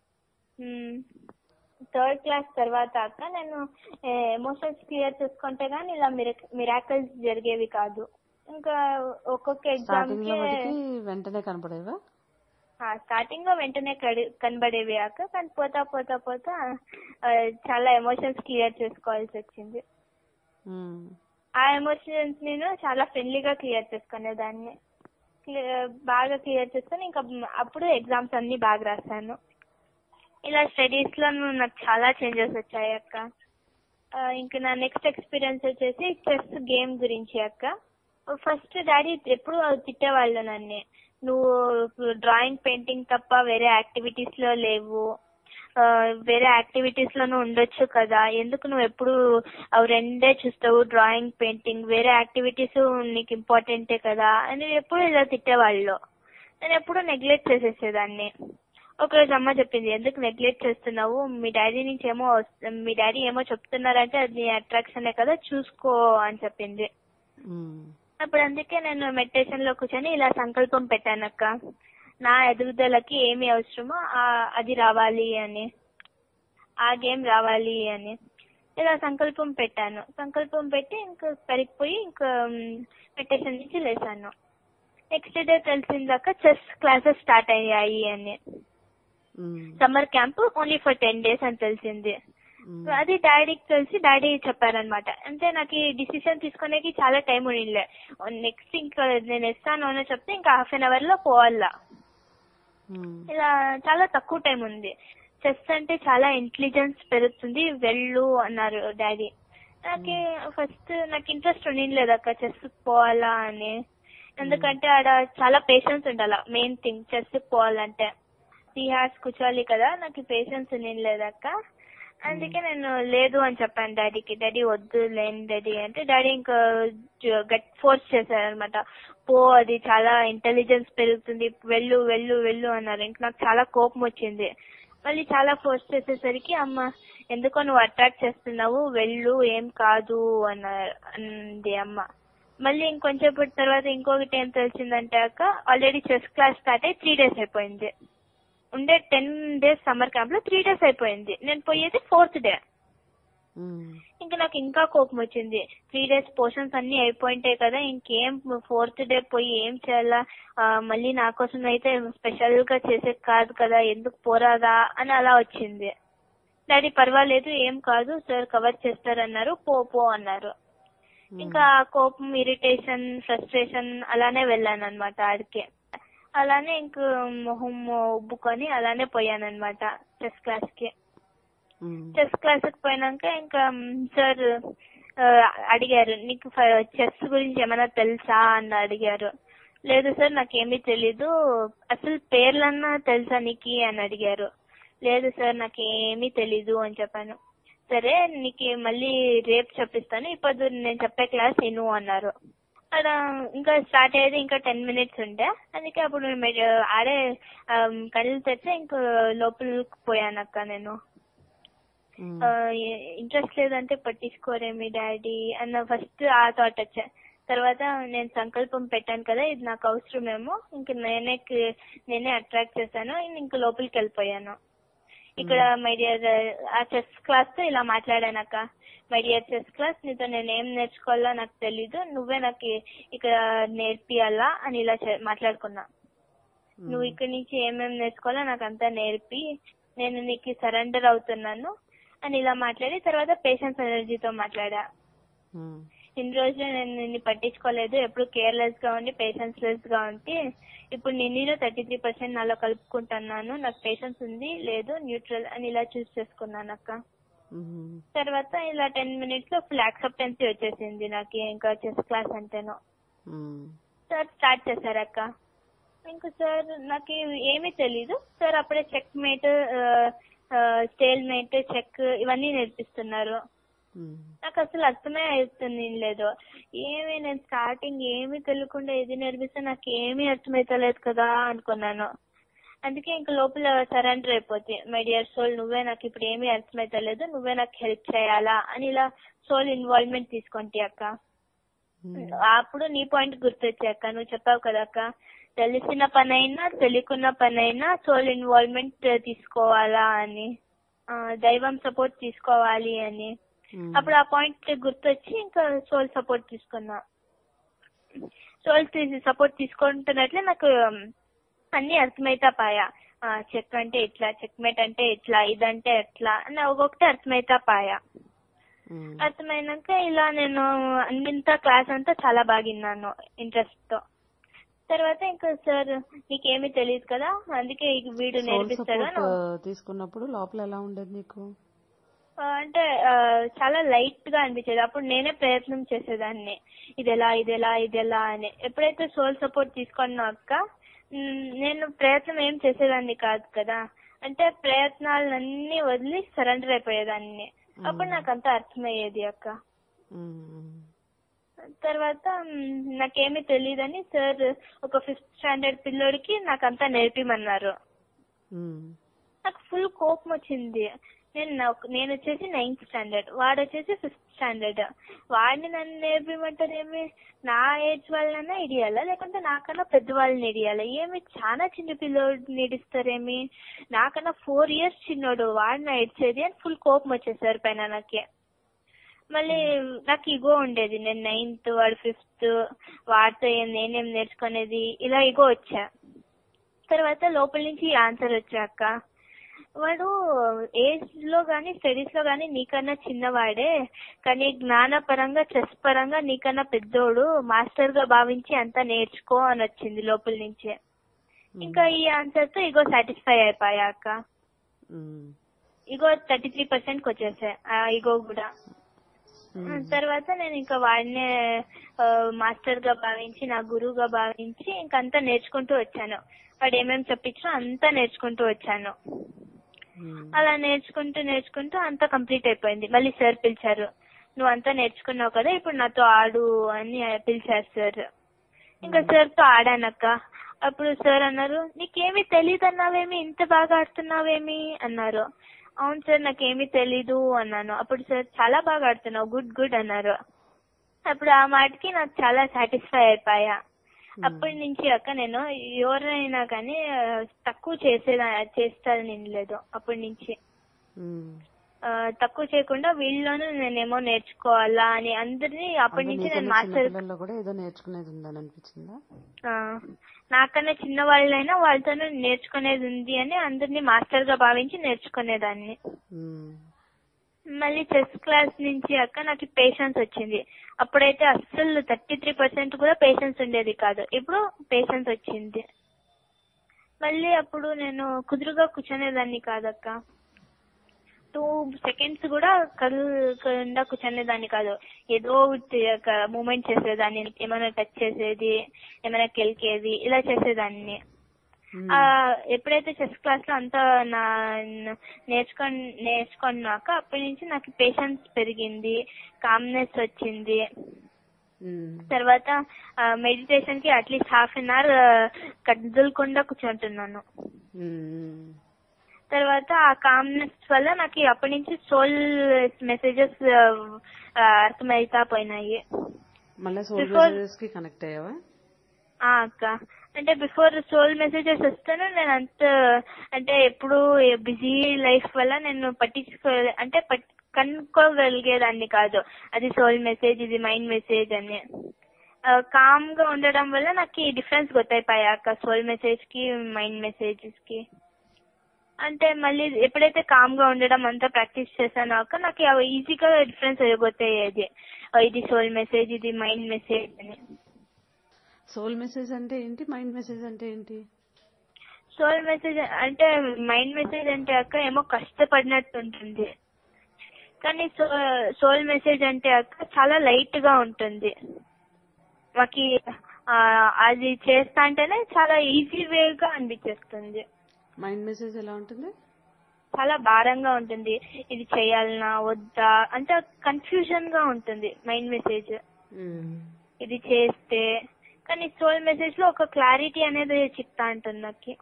థర్డ్ క్లాస్ తర్వాత అక్క నేను ఎమోషన్స్ క్లియర్ చేసుకుంటే గానీ ఇలా మిరాకల్స్ జరిగేవి కాదు ఇంకా ఒక్కొక్క ఎగ్జామ్ స్టార్టింగ్ కి లో మటుకి వెంటనే కనపడేవా స్టార్టింగ్ లో వెంటనే కడి- కనబడేవి అక్క కానీ పోతా పోతా పోతా ఆ, చాలా ఎమోషన్స్ క్లియర్ చేసుకోవాల్సి వచ్చింది ఉమ్, ఆ ఎమోషన్స్ నేను చాలా ఫ్రెండ్లీగా క్లియర్ చేసుకునేదాన్ని క్లి- బాగా క్లియర్ చేసుకుని ఇంకా అప్పుడు ఎగ్జామ్స్ అన్ని బాగా రాశాను ఇలా స్టడీస్ లో నాకు చాలా చేంజెస్ వచ్చాయి అక్క ఆ, ఇంకా నా నెక్స్ట్ ఎక్స్పీరియన్స్ వచ్చేసి చెస్ గేమ్ గురించి అక్క ఫస్ట్ డాడీ ఎప్పుడు తిట్టేవాళ్ళు నన్ను నువ్వు డ్రాయింగ్ పెయింటింగ్ తప్ప వేరే యాక్టివిటీస్ లో లేవు ఆ, వేరే యాక్టివిటీస్ లోనూ ఉండొచ్చు కదా ఎందుకు నువ్వు ఎప్పుడు అవి రెండే చూస్తావు డ్రాయింగ్ పెయింటింగ్ వేరే యాక్టివిటీస్ నీకు ఇంపార్టెంటే కదా అని ఎప్పుడు ఇలా తిట్టేవాళ్ళు నేను ఎప్పుడు నెగ్లెక్ట్ చేసేసేదాన్ని ఒకరోజు అమ్మ చెప్పింది ఎందుకు నెగ్లెక్ట్ చేస్తున్నావు మీ డాడీ నుంచి ఏమో వస్తు- మీ డాడీ ఏమో చెప్తున్నారంటే అది అట్రాక్షనే కదా చూసుకో అని చెప్పింది ఉమ్. అప్పుడు అందుకే నేను మెడిటేషన్ లో కూర్చొని ఇలా సంకల్పం పెట్టాను అక్క నా ఎదుగుదలకి ఏమి అవసరమో ఆ- అది రావాలి అని ఆ గేమ్ రావాలి అని ఇలా సంకల్పం పెట్టాను సంకల్పం పెట్టి ఇంకా సరిపోయి ఇంకా మెడిటేషన్ నుంచి లేసాను నెక్స్ట్ డే తెలిసిందాక చెస్ క్లాసెస్ స్టార్ట్ అయ్యాయి అని ఉమ్. Summer camp only for ten days అని తెలిసింది ఉమ్. అది డాడీకి తెలిసి డాడీ చెప్పారనమాట అంటే నాకు ఈ డిసిషన్ తీసుకునేకి చాలా టైం ఉండిలే నెక్స్ట్ ఇంకా నేను ఇస్తాను అని చెప్తే ఇంకా హాఫ్ అన్ అవర్ లో పోవాలా ఉమ్. ఇలా చాలా తక్కువ టైం ఉంది చెస్ అంటే చాలా ఇంటెలిజెన్స్ పెరుగుతుంది వెళ్ళు అన్నారు డాడీ నాకు ఫస్ట్ నాకు ఇంట్రెస్ట్ ఉండిలేదు అక్క చెస్ పోవాలా అని ఎందుకంటే ఆడ చాలా పేషెన్స్ ఉండాల మెయిన్ థింగ్ చెస్ పోవాలంటే త్రీ హార్స్ కూర్చోవాలి కదా నాకు పేషెన్స్ ఉండిలేదు అక్క అందుకే నేను లేదు అని చెప్పాను డాడీకి డాడీ వద్దు లేని డాడీ అంటే డాడీ ఇంకా గట్ ఫోర్స్ చేశారనమాట పో అది చాలా ఇంటెలిజెన్స్ పెరుగుతుంది వెళ్ళు వెళ్ళు వెళ్ళు అన్నారు ఇంక నాకు చాలా కోపం వచ్చింది మళ్ళీ చాలా ఫోర్స్ చేసేసరికి అమ్మ ఎందుకో నువ్వు అట్రాక్ట్ చేస్తున్నావు వెళ్ళు ఏం కాదు అన్నారు అంది అమ్మ మళ్ళీ ఇంకొంచెంసేపటి తర్వాత ఇంకొకటి ఏం తెలిసిందంటే అక్క ఆల్రెడీ చెస్ క్లాస్ స్టార్ట్ అయ్యి త్రీ డేస్ అయిపోయింది ఉండే టెన్ డేస్ సమ్మర్ క్యాంప్ లో త్రీ డేస్ అయిపోయింది నేను పోయేది ఫోర్త్ డే ఉమ్. ఇంకా నాకు ఇంకా కోపం వచ్చింది త్రీ డేస్ పోర్షన్స్ అన్ని అయిపోయింటాయి కదా ఇంకేం ఫోర్త్ డే పోయి ఏం చేయాలా ఆ, మళ్ళీ నా కోసం అయితే స్పెషల్ గా చేసే కాదు కదా ఎందుకు పోరాదా అని అలా వచ్చింది డాడీ పర్వాలేదు ఏం కాదు సార్ కవర్ చేస్తారన్నారు పో పో అన్నారు ఇంకా ఆ కోపం ఇరిటేషన్ ఫ్రస్ట్రేషన్ అలానే వెళ్ళాను అనమాట ఆడికి అలానే ఇంక మొహం ఉబ్బుకొని అలానే పోయాను అనమాట చెస్ క్లాస్ కి ఉమ్. చెస్ క్లాస్ కి పోయినాక ఇంకా సార్ అడిగారు నీకు చెస్ గురించి ఏమైనా తెలుసా అని అడిగారు లేదు సార్ నాకేమీ తెలీదు అసలు పేర్లన్నా తెలుసా నీకు అని అడిగారు లేదు సార్ నాకేమీ తెలీదు అని చెప్పాను సరే నీకు మళ్ళీ రేపు చెప్పిస్తాను ఇప్పుడు నేను చెప్పే క్లాస్ విను అన్నారు అక్కడ ఇంకా స్టార్ట్ అయ్యేది ఇంకా టెన్ మినిట్స్ ఉండే అందుకే అప్పుడు మె- ఆడే ఆ, కళ్ళు తెరిచి ఇంకా లోపలికి పోయాను అక్క నేను ఉమ్. ఇంట్రెస్ట్ లేదంటే పట్టించుకోరే మీ డాడీ అన్న ఫస్ట్ ఆ థాట్ వచ్చా తర్వాత నేను సంకల్పం పెట్టాను కదా ఇది నాకు అవసరమేమో ఇంక నేనే కి- నేనే అట్రాక్ట్ చేశాను ఇంక లోపలికి వెళ్ళిపోయాను ఇక్కడ మై డియర్ ఆ చెస్ క్లాస్ తో ఇలా మాట్లాడానక్క మై డియర్ చెస్ క్లాస్ నీతో నేను ఏం నేర్చుకోవాలో నాకు తెలీదు నువ్వే నాకు ఇక్కడ నేర్పియాలా అని ఇలా చె- మాట్లాడుకున్నా నువ్వు ఇక్కడి నుంచి ఏమేమి నేర్చుకోవాలో నాకు అంతా నేర్పి నేను నీకు సరెండర్ అవుతున్నాను అని ఇలా మాట్లాడి తర్వాత పేషెన్స్ ఎనర్జీతో మాట్లాడా ఉమ్. ఇన్ని రోజులు నేను నిన్ను పట్టించుకోలేదు ఎప్పుడు కేర్లెస్ గా ఉండి పేషెన్స్ లెస్ గా ఉంటే ఇప్పుడు నిన్నీలో థర్టీ త్రీ పర్సెంట్ నాలో కలుపుకుంటున్నాను నాకు పేషెన్స్ ఉంది లేదు న్యూట్రల్ అని ఇలా చూస్ చేసుకున్నాను అక్క ఉమ్. తర్వాత ఇలా టెన్ మినిట్స్ లో ఫుల్ యాక్సెప్టెన్సీ వచ్చేసింది నాకు ఇంకా చెస్ క్లాస్ అంటేనో ఉమ్. సార్ స్టార్ట్ చేశారక్క ఇంకా సార్ నాకు ఏమీ తెలీదు సార్ అప్పుడే checkmate stalemate check ఇవన్నీ నేర్పిస్తున్నారు ఉమ్. నాకు అసలు అర్థమే అవుతుంది లేదు ఏమి నేను స్టార్టింగ్ ఏమీ తెలియకుండా ఇది నేర్పిస్తే నాకు ఏమీ అర్థమైతలేదు కదా అనుకున్నాను అందుకే ఇంకా లోపల సరెండర్ అయిపోతుంది మై డియర్ సోల్ నువ్వే నాకు ఇప్పుడు ఏమీ అర్థమైతలేదు నువ్వే నాకు హెల్ప్ చేయాలా అని ఇలా సోల్ ఇన్వాల్వ్మెంట్ తీసుకుంటే అక్క ఉమ్. అప్పుడు నీ పాయింట్ గుర్తొచ్చే అక్క నువ్వు చెప్పావు కదా అక్క తెలిసిన పనైనా తెలియకున్న పనైనా సోల్ ఇన్వాల్వ్మెంట్ తీసుకోవాలా అని ఆ, దైవం సపోర్ట్ తీసుకోవాలి అని ఉమ్. అప్పుడు ఆ పాయింట్ గుర్తొచ్చి ఇంకా సోల్ సపోర్ట్ తీసుకున్నా సోల్ సపోర్ట్ తీసుకుంటున్నట్లే నాకు ఉమ్, అన్ని అర్థమైతా పాయా చెక్ అంటే ఇట్లా చెక్ మేట్ అంటే ఇట్లా ఇదంటే ఎట్లా అని ఒక్కొక్కటి అర్థమైతా పాయా ఉమ్. అర్థమైనాక ఇలా నేను అన్నింత క్లాస్ అంతా చాలా బాగా విన్నాను ఇంట్రెస్ట్ తో తర్వాత ఇంకా సార్ నీకేమీ తెలియదు కదా అందుకే ఈ వీడు సోల్ నేర్పిస్తాడు సపోర్ట్ అని తీసుకున్నప్పుడు లోపల ఎలా ఉండేది నీకు ఆ, అంటే ఆ, చాలా లైట్ గా అనిపించేది అప్పుడు నేనే ప్రయత్నం చేసేదాన్ని ఇదెలా ఇదెలా ఇదెలా అని ఎప్పుడైతే సోల్ సపోర్ట్ తీసుకున్నాక మ్, నేను ప్రయత్నం ఏం చేసేదాన్ని కాదు కదా అంటే ప్రయత్నాలన్నీ వదిలి సరెండర్ అయిపోయేదాన్ని అప్పుడు నాకు అంతా అర్థమయ్యేది అక్క ఉమ్. తర్వాత మ్, నాకేమీ తెలియదని సార్ ఒక ఫిఫ్త్ స్టాండర్డ్ పిల్లోడికి నాకంతా నేర్పిమన్నారు ఉమ్. నాకు ఫుల్ కోపం వచ్చింది నేను నాకు- నేను వచ్చేసి నైన్త్ స్టాండర్డ్ వాడు వచ్చేసి ఫిఫ్త్ స్టాండర్డ్ వాడిని నన్ను నేర్పిమంటారు ఏమి నా ఏజ్ వాళ్ళనైనా ఇడియాలా లేకుంటే నాకన్నా పెద్దవాళ్ళని ఇడియాలా ఏమి చాలా చిన్న పిల్లోడిని ఇడిస్తారేమి నాకన్నా ఫోర్ ఇయర్స్ చిన్నోడు వాడిని ఇడ్చేది అని ఫుల్ కోపం వచ్చేసారు పైన నాకే మళ్ళీ నాకు ఇగో ఉండేది నేను నైన్త్ వాడు ఫిఫ్త్ వాడితో ఏం- నేనేం నేర్చుకునేది ఇలా ఇగో వచ్చా తర్వాత లోపల నుంచి ఆన్సర్ వచ్చాక వాడు ఏజ్ లో గానీ స్టడీస్ లో గానీ నీకన్నా చిన్నవాడే కానీ జ్ఞాన పరంగా చెస్ పరంగా నీకన్నా పెద్దోడు మాస్టర్ గా భావించి అంతా నేర్చుకో అని వచ్చింది లోపల నుంచే ఇంకా ఈ ఆన్సర్ తో ఇగో సాటిస్ఫై అయిపోయాక ఉమ్. ఇగో థర్టీ త్రీ పర్సెంట్ వచ్చేసాయి ఆ ఇగో కూడా ఉమ్. తర్వాత నేను ఇంకా వాడినే ఆ, మాస్టర్ గా భావించి నా గురువుగా భావించి ఇంకంతా నేర్చుకుంటూ వచ్చాను వాడు ఏమేమి చెప్పించినా అంతా నేర్చుకుంటూ వచ్చాను ఉమ్. అలా నేర్చుకుంటూ నేర్చుకుంటూ అంతా కంప్లీట్ అయిపోయింది మళ్ళీ సార్ పిలిచారు నువ్వు అంతా నేర్చుకున్నావు కదా ఇప్పుడు నాతో ఆడు అని పిలిచారు సార్ ఇంకా సార్ తో ఆడానక్క అప్పుడు సార్ అన్నారు నీకేమీ తెలియదు అన్నావేమి ఇంత బాగా ఆడుతున్నావేమి అన్నారు అవును సార్ నాకేమీ తెలీదు అన్నాను అప్పుడు సార్ చాలా బాగా ఆడుతున్నావు గుడ్ గుడ్ అన్నారు అప్పుడు ఆ మాటకి నాకు చాలా సాటిస్ఫై అయిపోయా అప్పటి నుంచి అక్క నేను ఎవరైనా కానీ ఆ, తక్కువ చేసేదా చేస్తాను నేను లేదు అప్పటి నుంచి ఉమ్. ఆ, తక్కువ చేయకుండా వీళ్ళలోనూ నేనేమో నేర్చుకోవాలా అని అందరినీ అప్పటి అంటే నుంచి నేను నీకన్నా చిన్న మాస్టర్ పిల్లల్లో కూడా ఏదో నేర్చుకునేది ఉందని అనిపించిందా ఆ, నాకన్నా చిన్న వాళ్ళైనా వాళ్ళతోనూ నేర్చుకునేది ఉంది అని అందరినీ మాస్టర్ గా భావించి నేర్చుకునేదాన్ని ఉమ్. మళ్ళీ చెస్ క్లాస్ నుంచి అక్క నాకు పేషెన్స్ వచ్చింది అప్పుడైతే అస్సలు థర్టీ త్రీ పర్సెంట్ కూడా పేషెన్స్ ఉండేది కాదు ఇప్పుడు పేషెన్స్ వచ్చింది మళ్ళీ అప్పుడు నేను కుదురుగా కూర్చునేదాన్ని కాదక్క టూ సెకండ్స్ కూడా కదలకుండా కూర్చునేదాన్ని కాదు ఏదో మూమెంట్ చేసేదాన్ని ఏమైనా టచ్ చేసేది ఏమైనా కెలికేది ఇలా చేసేదాన్ని ఉమ్. ఆ, ఎప్పుడైతే చెస్ క్లాస్ లో అంతా నా నేర్చుకొని నేర్చుకున్నాక అప్పటి నుంచి నాకు పేషెన్స్ పెరిగింది కామ్నెస్ వచ్చింది ఉమ్. తర్వాత మెడిటేషన్ కి అట్లీస్ట్ హాఫ్ అన్ అవర్ కదలకుండా కూర్చుంటున్నాను ఉమ్. తర్వాత ఆ కామ్నెస్ వల్ల నాకు అప్పటి నుంచి సోల్ మెసేజెస్ అర్థమైతా పోయినాయి మళ్ళీ సోల్ Before- మెసేజెస్ కి కనెక్ట్ అయ్యావా ఆ అక్క అంటే బిఫోర్ సోల్ మెసేజెస్ వస్తాను నేను అంత అంటే ఎప్పుడు బిజీ లైఫ్ వల్ల నేను పట్టించుకో అంటే పట్- కనుక్కోగలిగేదాన్ని కాదు అది సోల్ మెసేజ్ ఇది మైండ్ మెసేజ్ అని కామ్ గా ఉండడం వల్ల నాకు ఈ డిఫరెన్స్ గుర్తయిపోయాక సోల్ మెసేజ్ కి మైండ్ మెసేజెస్ కి అంటే మళ్ళీ ఎప్పుడైతే కామ్ గా ఉండడం అంతా ప్రాక్టీస్ చేశానో అక్క నాకు అవి ఈజీగా డిఫరెన్స్ గుర్తయ్యేది ఇది సోల్ మెసేజ్ ఇది మైండ్ మెసేజ్ అని సోల్ మెసేజ్ అంటే ఏంటి మైండ్ మెసేజ్ అంటే ఏంటి సోల్ మెసేజ్ అంటే మైండ్ మెసేజ్ అంటే అక్క ఏమో కష్టపడినట్టు ఉంటుంది కానీ సోల్ మెసేజ్ అంటే అక్క చాలా లైట్ గా ఉంటుంది మాకి ఆ, అది చేస్తా అంటేనే చాలా ఈజీ వేగా అనిపించేస్తుంది మైండ్ మెసేజ్ ఎలా ఉంటుంది చాలా భారంగా ఉంటుంది ఇది చేయాలనా వద్దా అంటే కన్ఫ్యూజన్ గా ఉంటుంది మైండ్ మెసేజ్ ఉమ్. ఇది చేస్తే కానీ సోల్ మెసేజ్ లో ఒక క్లారిటీ అనేది చెప్తా ఉంటుంది నాకు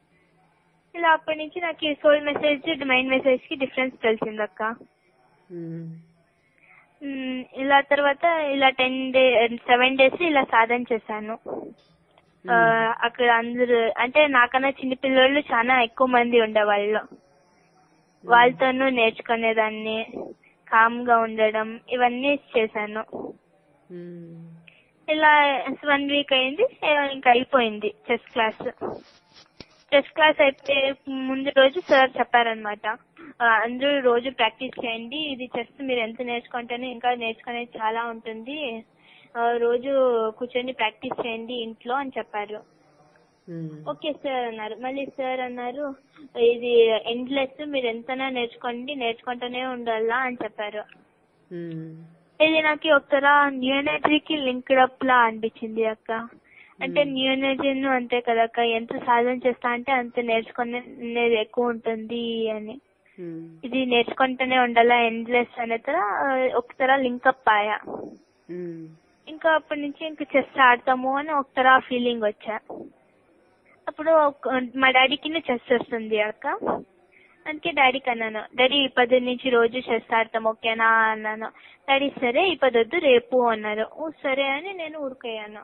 ఇలా అప్పటి నుంచి నాకు ఈ సోల్ మెసేజ్ మైండ్ మెసేజ్ కి డిఫరెన్స్ తెలిసింది అక్క ఉమ్. మ్, ఇలా తర్వాత ఇలా టెన్ డే సెవెన్ డేస్ ఇలా సాధన చేశాను ఆ, అక్కడ అందరు అంటే నాకన్నా చిన్న పిల్లోళ్ళు చాలా ఎక్కువ మంది ఉండేవాళ్ళు వాళ్ళతోనూ నేర్చుకునేదాన్ని కామ్ గా ఉండడం ఇవన్నీ చేశాను ఉమ్. ఇలా వన్ వీక్ అయింది ఏ, ఇంకా అయిపోయింది చెస్ క్లాస్ చెస్ క్లాస్ అయిపోయే ముందు రోజు సార్ చెప్పారనమాట అందరూ రోజు ప్రాక్టీస్ చేయండి ఇది చెస్ మీరు ఎంత నేర్చుకుంటేనే ఇంకా నేర్చుకునేది చాలా ఉంటుంది ఆ, రోజు కూర్చొని ప్రాక్టీస్ చేయండి ఇంట్లో అని చెప్పారు ఉమ్. ఓకే సార్ అన్నారు మళ్ళీ సార్ అన్నారు ఇది ఎండ్లెస్ మీరు ఎంతనా నేర్చుకోండి నేర్చుకుంటూనే ఉండాలా అని చెప్పారు ఉమ్. ఇది నాకు ఒకతర న్యూ ఎనర్జీకి లింక్డ్ అప్ లా అనిపించింది అక్క అంటే న్యూ ఎనర్జీ అంతే కదా అక్క ఎంత సాధన చేస్తా అంటే అంత నేర్చుకునేది ఎక్కువ ఉంటుంది అని ఉమ్. ఇది నేర్చుకుంటూనే ఉండాలా ఎండ్లెస్ అనే తర ఒకతర లింకప్ ఆయా ఉమ్. ఇంకా అప్పటి నుంచి ఇంక చెస్ ఆడతాము అని ఒకతర ఫీలింగ్ వచ్చా అప్పుడు ఒక- మా డాడీకి చెస్ వస్తుంది అక్క అందుకే డాడీకి అన్నాను డాడీ ఈ పది నుంచి రోజు చెస్ ఆడతాం ఓకేనా అన్నాను డాడీ సరే ఈ పది వద్దు రేపు అన్నారు "ఓ, సరే అని నేను ఊరుకయ్యాను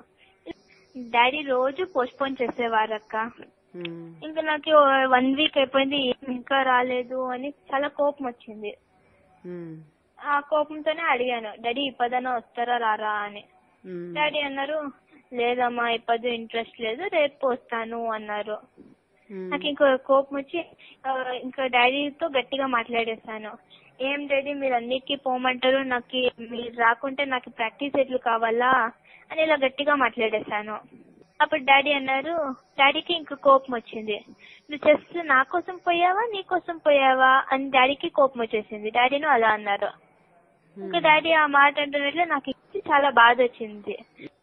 డాడీ రోజు పోస్ట్పోన్ చేసేవారు అక్క ఉమ్, ఇంకా నాకు వన్ వీక్ అయిపోయింది ఇంకా రాలేదు అని చాలా కోపం వచ్చింది ఉమ్, ఆ కోపంతోనే అడిగాను డాడీ ఈ పదన వస్తారా రారా అని ఉమ్, డాడీ అన్నారు లేదమ్మా ఈ పది ఇంట్రెస్ట్ లేదు రేపు వస్తాను అన్నారు ఉమ్, నాకు ఇంకో కోపం వచ్చి ఆ, ఇంకా డాడీతో గట్టిగా మాట్లాడేశాను ఏం డాడీ మీరు అన్నిటికీ పోమంటారు నాకు మీరు రాకుంటే నాకు ప్రాక్టీస్ ఎట్లు కావాలా అని ఇలా గట్టిగా మాట్లాడేశాను అప్పుడు డాడీ అన్నారు డాడీకి ఇంక కోపం వచ్చింది నువ్వు చెస్ నా కోసం పోయావా నీ కోసం పోయావా అని డాడీకి కోపం వచ్చేసింది డాడీను అలా అన్నారు ఇంకా డాడీ ఆ మాట అంటున్నట్లు నాకు ఇచ్చి చాలా బాధ వచ్చింది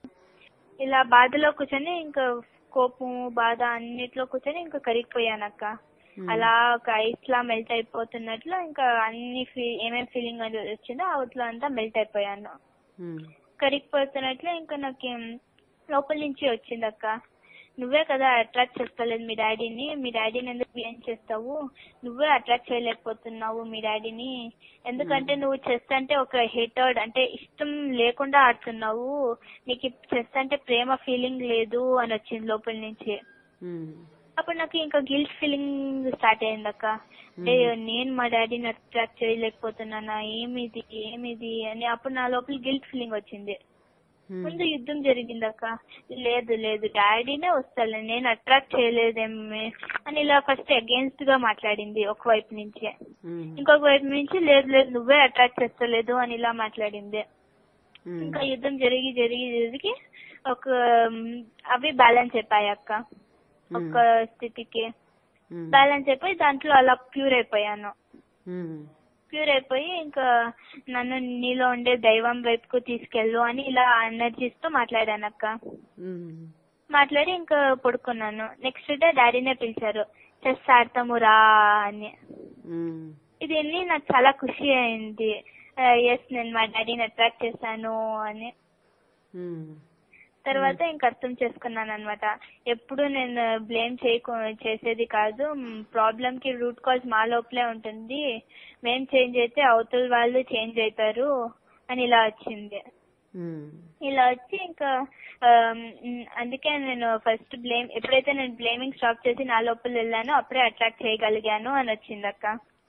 ఇలా బాధలో కూర్చొని ఇంకా కోపం బాధ అన్నిట్లో కూర్చొని ఇంకా కరిగిపోయాను అక్క ఉమ్, అలా ఒక ఐస్ లా మెల్ట్ అయిపోతున్నట్లు ఇంకా అన్ని ఫీ- ఏమేం ఫీలింగ్ అది వచ్చిందో అవుట్లో అంతా మెల్ట్ అయిపోయాను ఉమ్, కరిగిపోతున్నట్లు ఇంకా నాకు ఏం- లోపల నుంచి వచ్చింది అక్క నువ్వే కదా అట్రాక్ట్ చేసుకోలేదు మీ డాడీని మీ డాడీని ఎందుకు ఏం చేస్తావు నువ్వే అట్రాక్ట్ చేయలేకపోతున్నావు మీ డాడీని ఎందుకంటే నువ్వు చెస్ అంటే ఒక హేటర్డ్ అంటే ఇష్టం లేకుండా ఆడుతున్నావు నీకు చెస్ అంటే ప్రేమ ఫీలింగ్ లేదు అని వచ్చింది లోపల నుంచి ఉమ్, అప్పుడు నాకు ఇంకా గిల్ట్ ఫీలింగ్ స్టార్ట్ అయింది అక్క అంటే నేను మా డాడీని అట్రాక్ట్ చేయలేకపోతున్నానా ఏమిది ఏమిది అని అప్పుడు నా లోపల గిల్ట్ ఫీలింగ్ వచ్చింది ఉమ్, ముందు యుద్ధం జరిగింది అక్క లేదు లేదు డాడీనే వస్తాను నేను అట్రాక్ట్ చేయలేదేమి అని ఇలా ఫస్ట్ అగేన్స్ట్ గా మాట్లాడింది ఒక వైపు నుంచి ఉమ్, ఇంకొక వైపు నుంచి లేదు లేదు నువ్వే అట్రాక్ట్ చేస్తలేదు అని ఇలా మాట్లాడింది ఉమ్, ఇంకా యుద్ధం జరిగి జరిగి జరిగి ఒక మ్, అవి బ్యాలెన్స్ అయిపోయాయి అక్క ఒక స్థితికి ఉమ్, బ్యాలెన్స్ అయిపోయి దాంట్లో అలా ప్యూర్ అయిపోయాను ఉమ్, ప్యూర్ అయిపోయి ఇంకా నన్ను నీలో ఉండే దైవం వైపుకు తీసుకెళ్ళు అని ఇలా ఎనర్జీస్ తో మాట్లాడాను అక్క ఉమ్, మాట్లాడి ఇంకా పడుకున్నాను నెక్స్ట్ డే డాడీనే పిలిచారు చెస్ ఆడతాము రా అని ఉమ్, ఇది విని నాకు చాలా ఖుషి అయింది ఎస్ నేను మా డాడీని అట్రాక్ట్ చేశాను అని ఉమ్, తర్వాత ఇంక అర్థం చేసుకున్నాను అనమాట ఎప్పుడు నేను బ్లేమ్ చేయకు చేసేది కాదు ప్రాబ్లం కి రూట్ కాజ్ మా లోపలే ఉంటుంది మేం చేంజ్ అయితే అవతల వాళ్ళు చేంజ్ అవుతారు అని ఇలా వచ్చింది ఉమ్, ఇలా వచ్చి ఇంకా ఆమ్, ఉమ్, అందుకే నేను ఫస్ట్ బ్లేమ్ ఎప్పుడైతే నేను బ్లేమింగ్ స్టాప్ చేసి నా లోపల వెళ్ళానో అప్పుడే అట్రాక్ట్ చేయగలిగాను అని వచ్చింది అక్క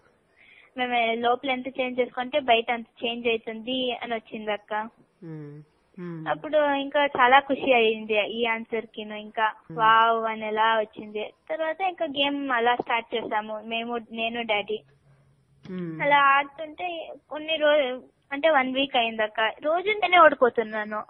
మేము లోపల ఎంత చేంజ్ చేసుకుంటే బయట అంత చేంజ్ అవుతుంది అని వచ్చింది అక్క ఉమ్, ఉమ్, అప్పుడు ఇంకా చాలా ఖుషి అయింది ఈ ఆన్సర్ కి ఇంకా వావ్ అని ఎలా వచ్చింది తర్వాత ఇంకా గేమ్ అలా స్టార్ట్ చేసాము మేము నేను డాడీ ఉమ్, అలా ఆడుతుంటే కొన్ని రోజు అంటే వన్ వీక్ అయింది అక్క రోజు నేనే ఓడిపోతున్నాను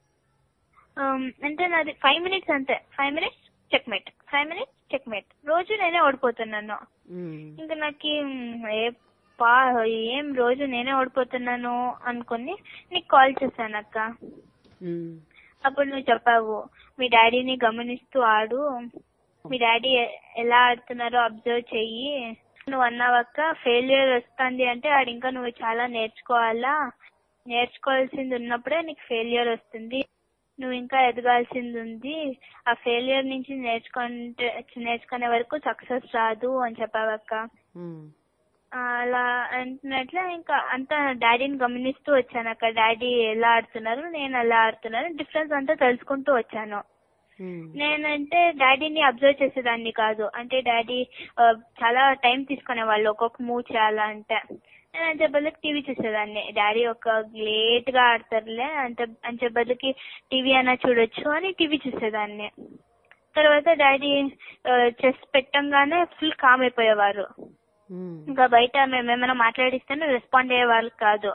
Um, అంటే నాది ఫైవ్ మినిట్స్ అంతే five minutes checkmate five minutes checkmate రోజు నేనే ఓడిపోతున్నాను ఉమ్, ఇంకా నాకు ఏ పా ఏం రోజు నేనే ఓడిపోతున్నాను అనుకుని నీకు కాల్ చేశాను అక్క ఉమ్, అప్పుడు నువ్వు చెప్పావు మీ డాడీని గమనిస్తూ ఆడు మీ డాడీ ఎ- ఎలా ఆడుతున్నారో అబ్జర్వ్ చెయ్యి నువ్వు అన్నావక్క ఫెయిలియర్ వస్తుంది అంటే ఆడు ఇంకా నువ్వు చాలా నేర్చుకోవాలా నేర్చుకోవాల్సింది ఉన్నప్పుడే నీకు ఫెయిలియర్ వస్తుంది నువ్వు ఇంకా ఎదగాల్సింది ఉంది ఆ ఫెయిలియర్ నుంచి నేర్చుకుంటే నేర్చుకునే వరకు సక్సెస్ రాదు అని చెప్పావక్క ఉమ్, అలా అంటున్నట్లే ఇంకా అంతా డాడీని గమనిస్తూ వచ్చాను అక్క డాడీ ఎలా ఆడుతున్నారు నేను ఎలా ఆడుతున్నాను డిఫరెన్స్ అంతా తెలుసుకుంటూ వచ్చాను ఉమ్, నేనంటే డాడీని అబ్జర్వ్ చేసేదాన్ని కాదు అంటే డాడీ ఆ, చాలా టైం తీసుకునే వాళ్ళు ఒక్కొక్క మూవ్ చేయాలంటే నేను అంతే బదులుకి టీవీ చూసేదాన్ని డాడీ ఒక లేట్ గా ఆడతారులే అంత అంతే బదులుకి టీవీ అయినా చూడొచ్చు అని టీవీ చూసేదాన్ని తర్వాత డాడీ చెస్ పెట్టంగానే ఫుల్ కామ్ అయిపోయేవారు ఉమ్, ఇంకా బయట మేము ఏమైనా మాట్లాడిస్తేనే రెస్పాండ్ అయ్యేవాళ్ళు కాదు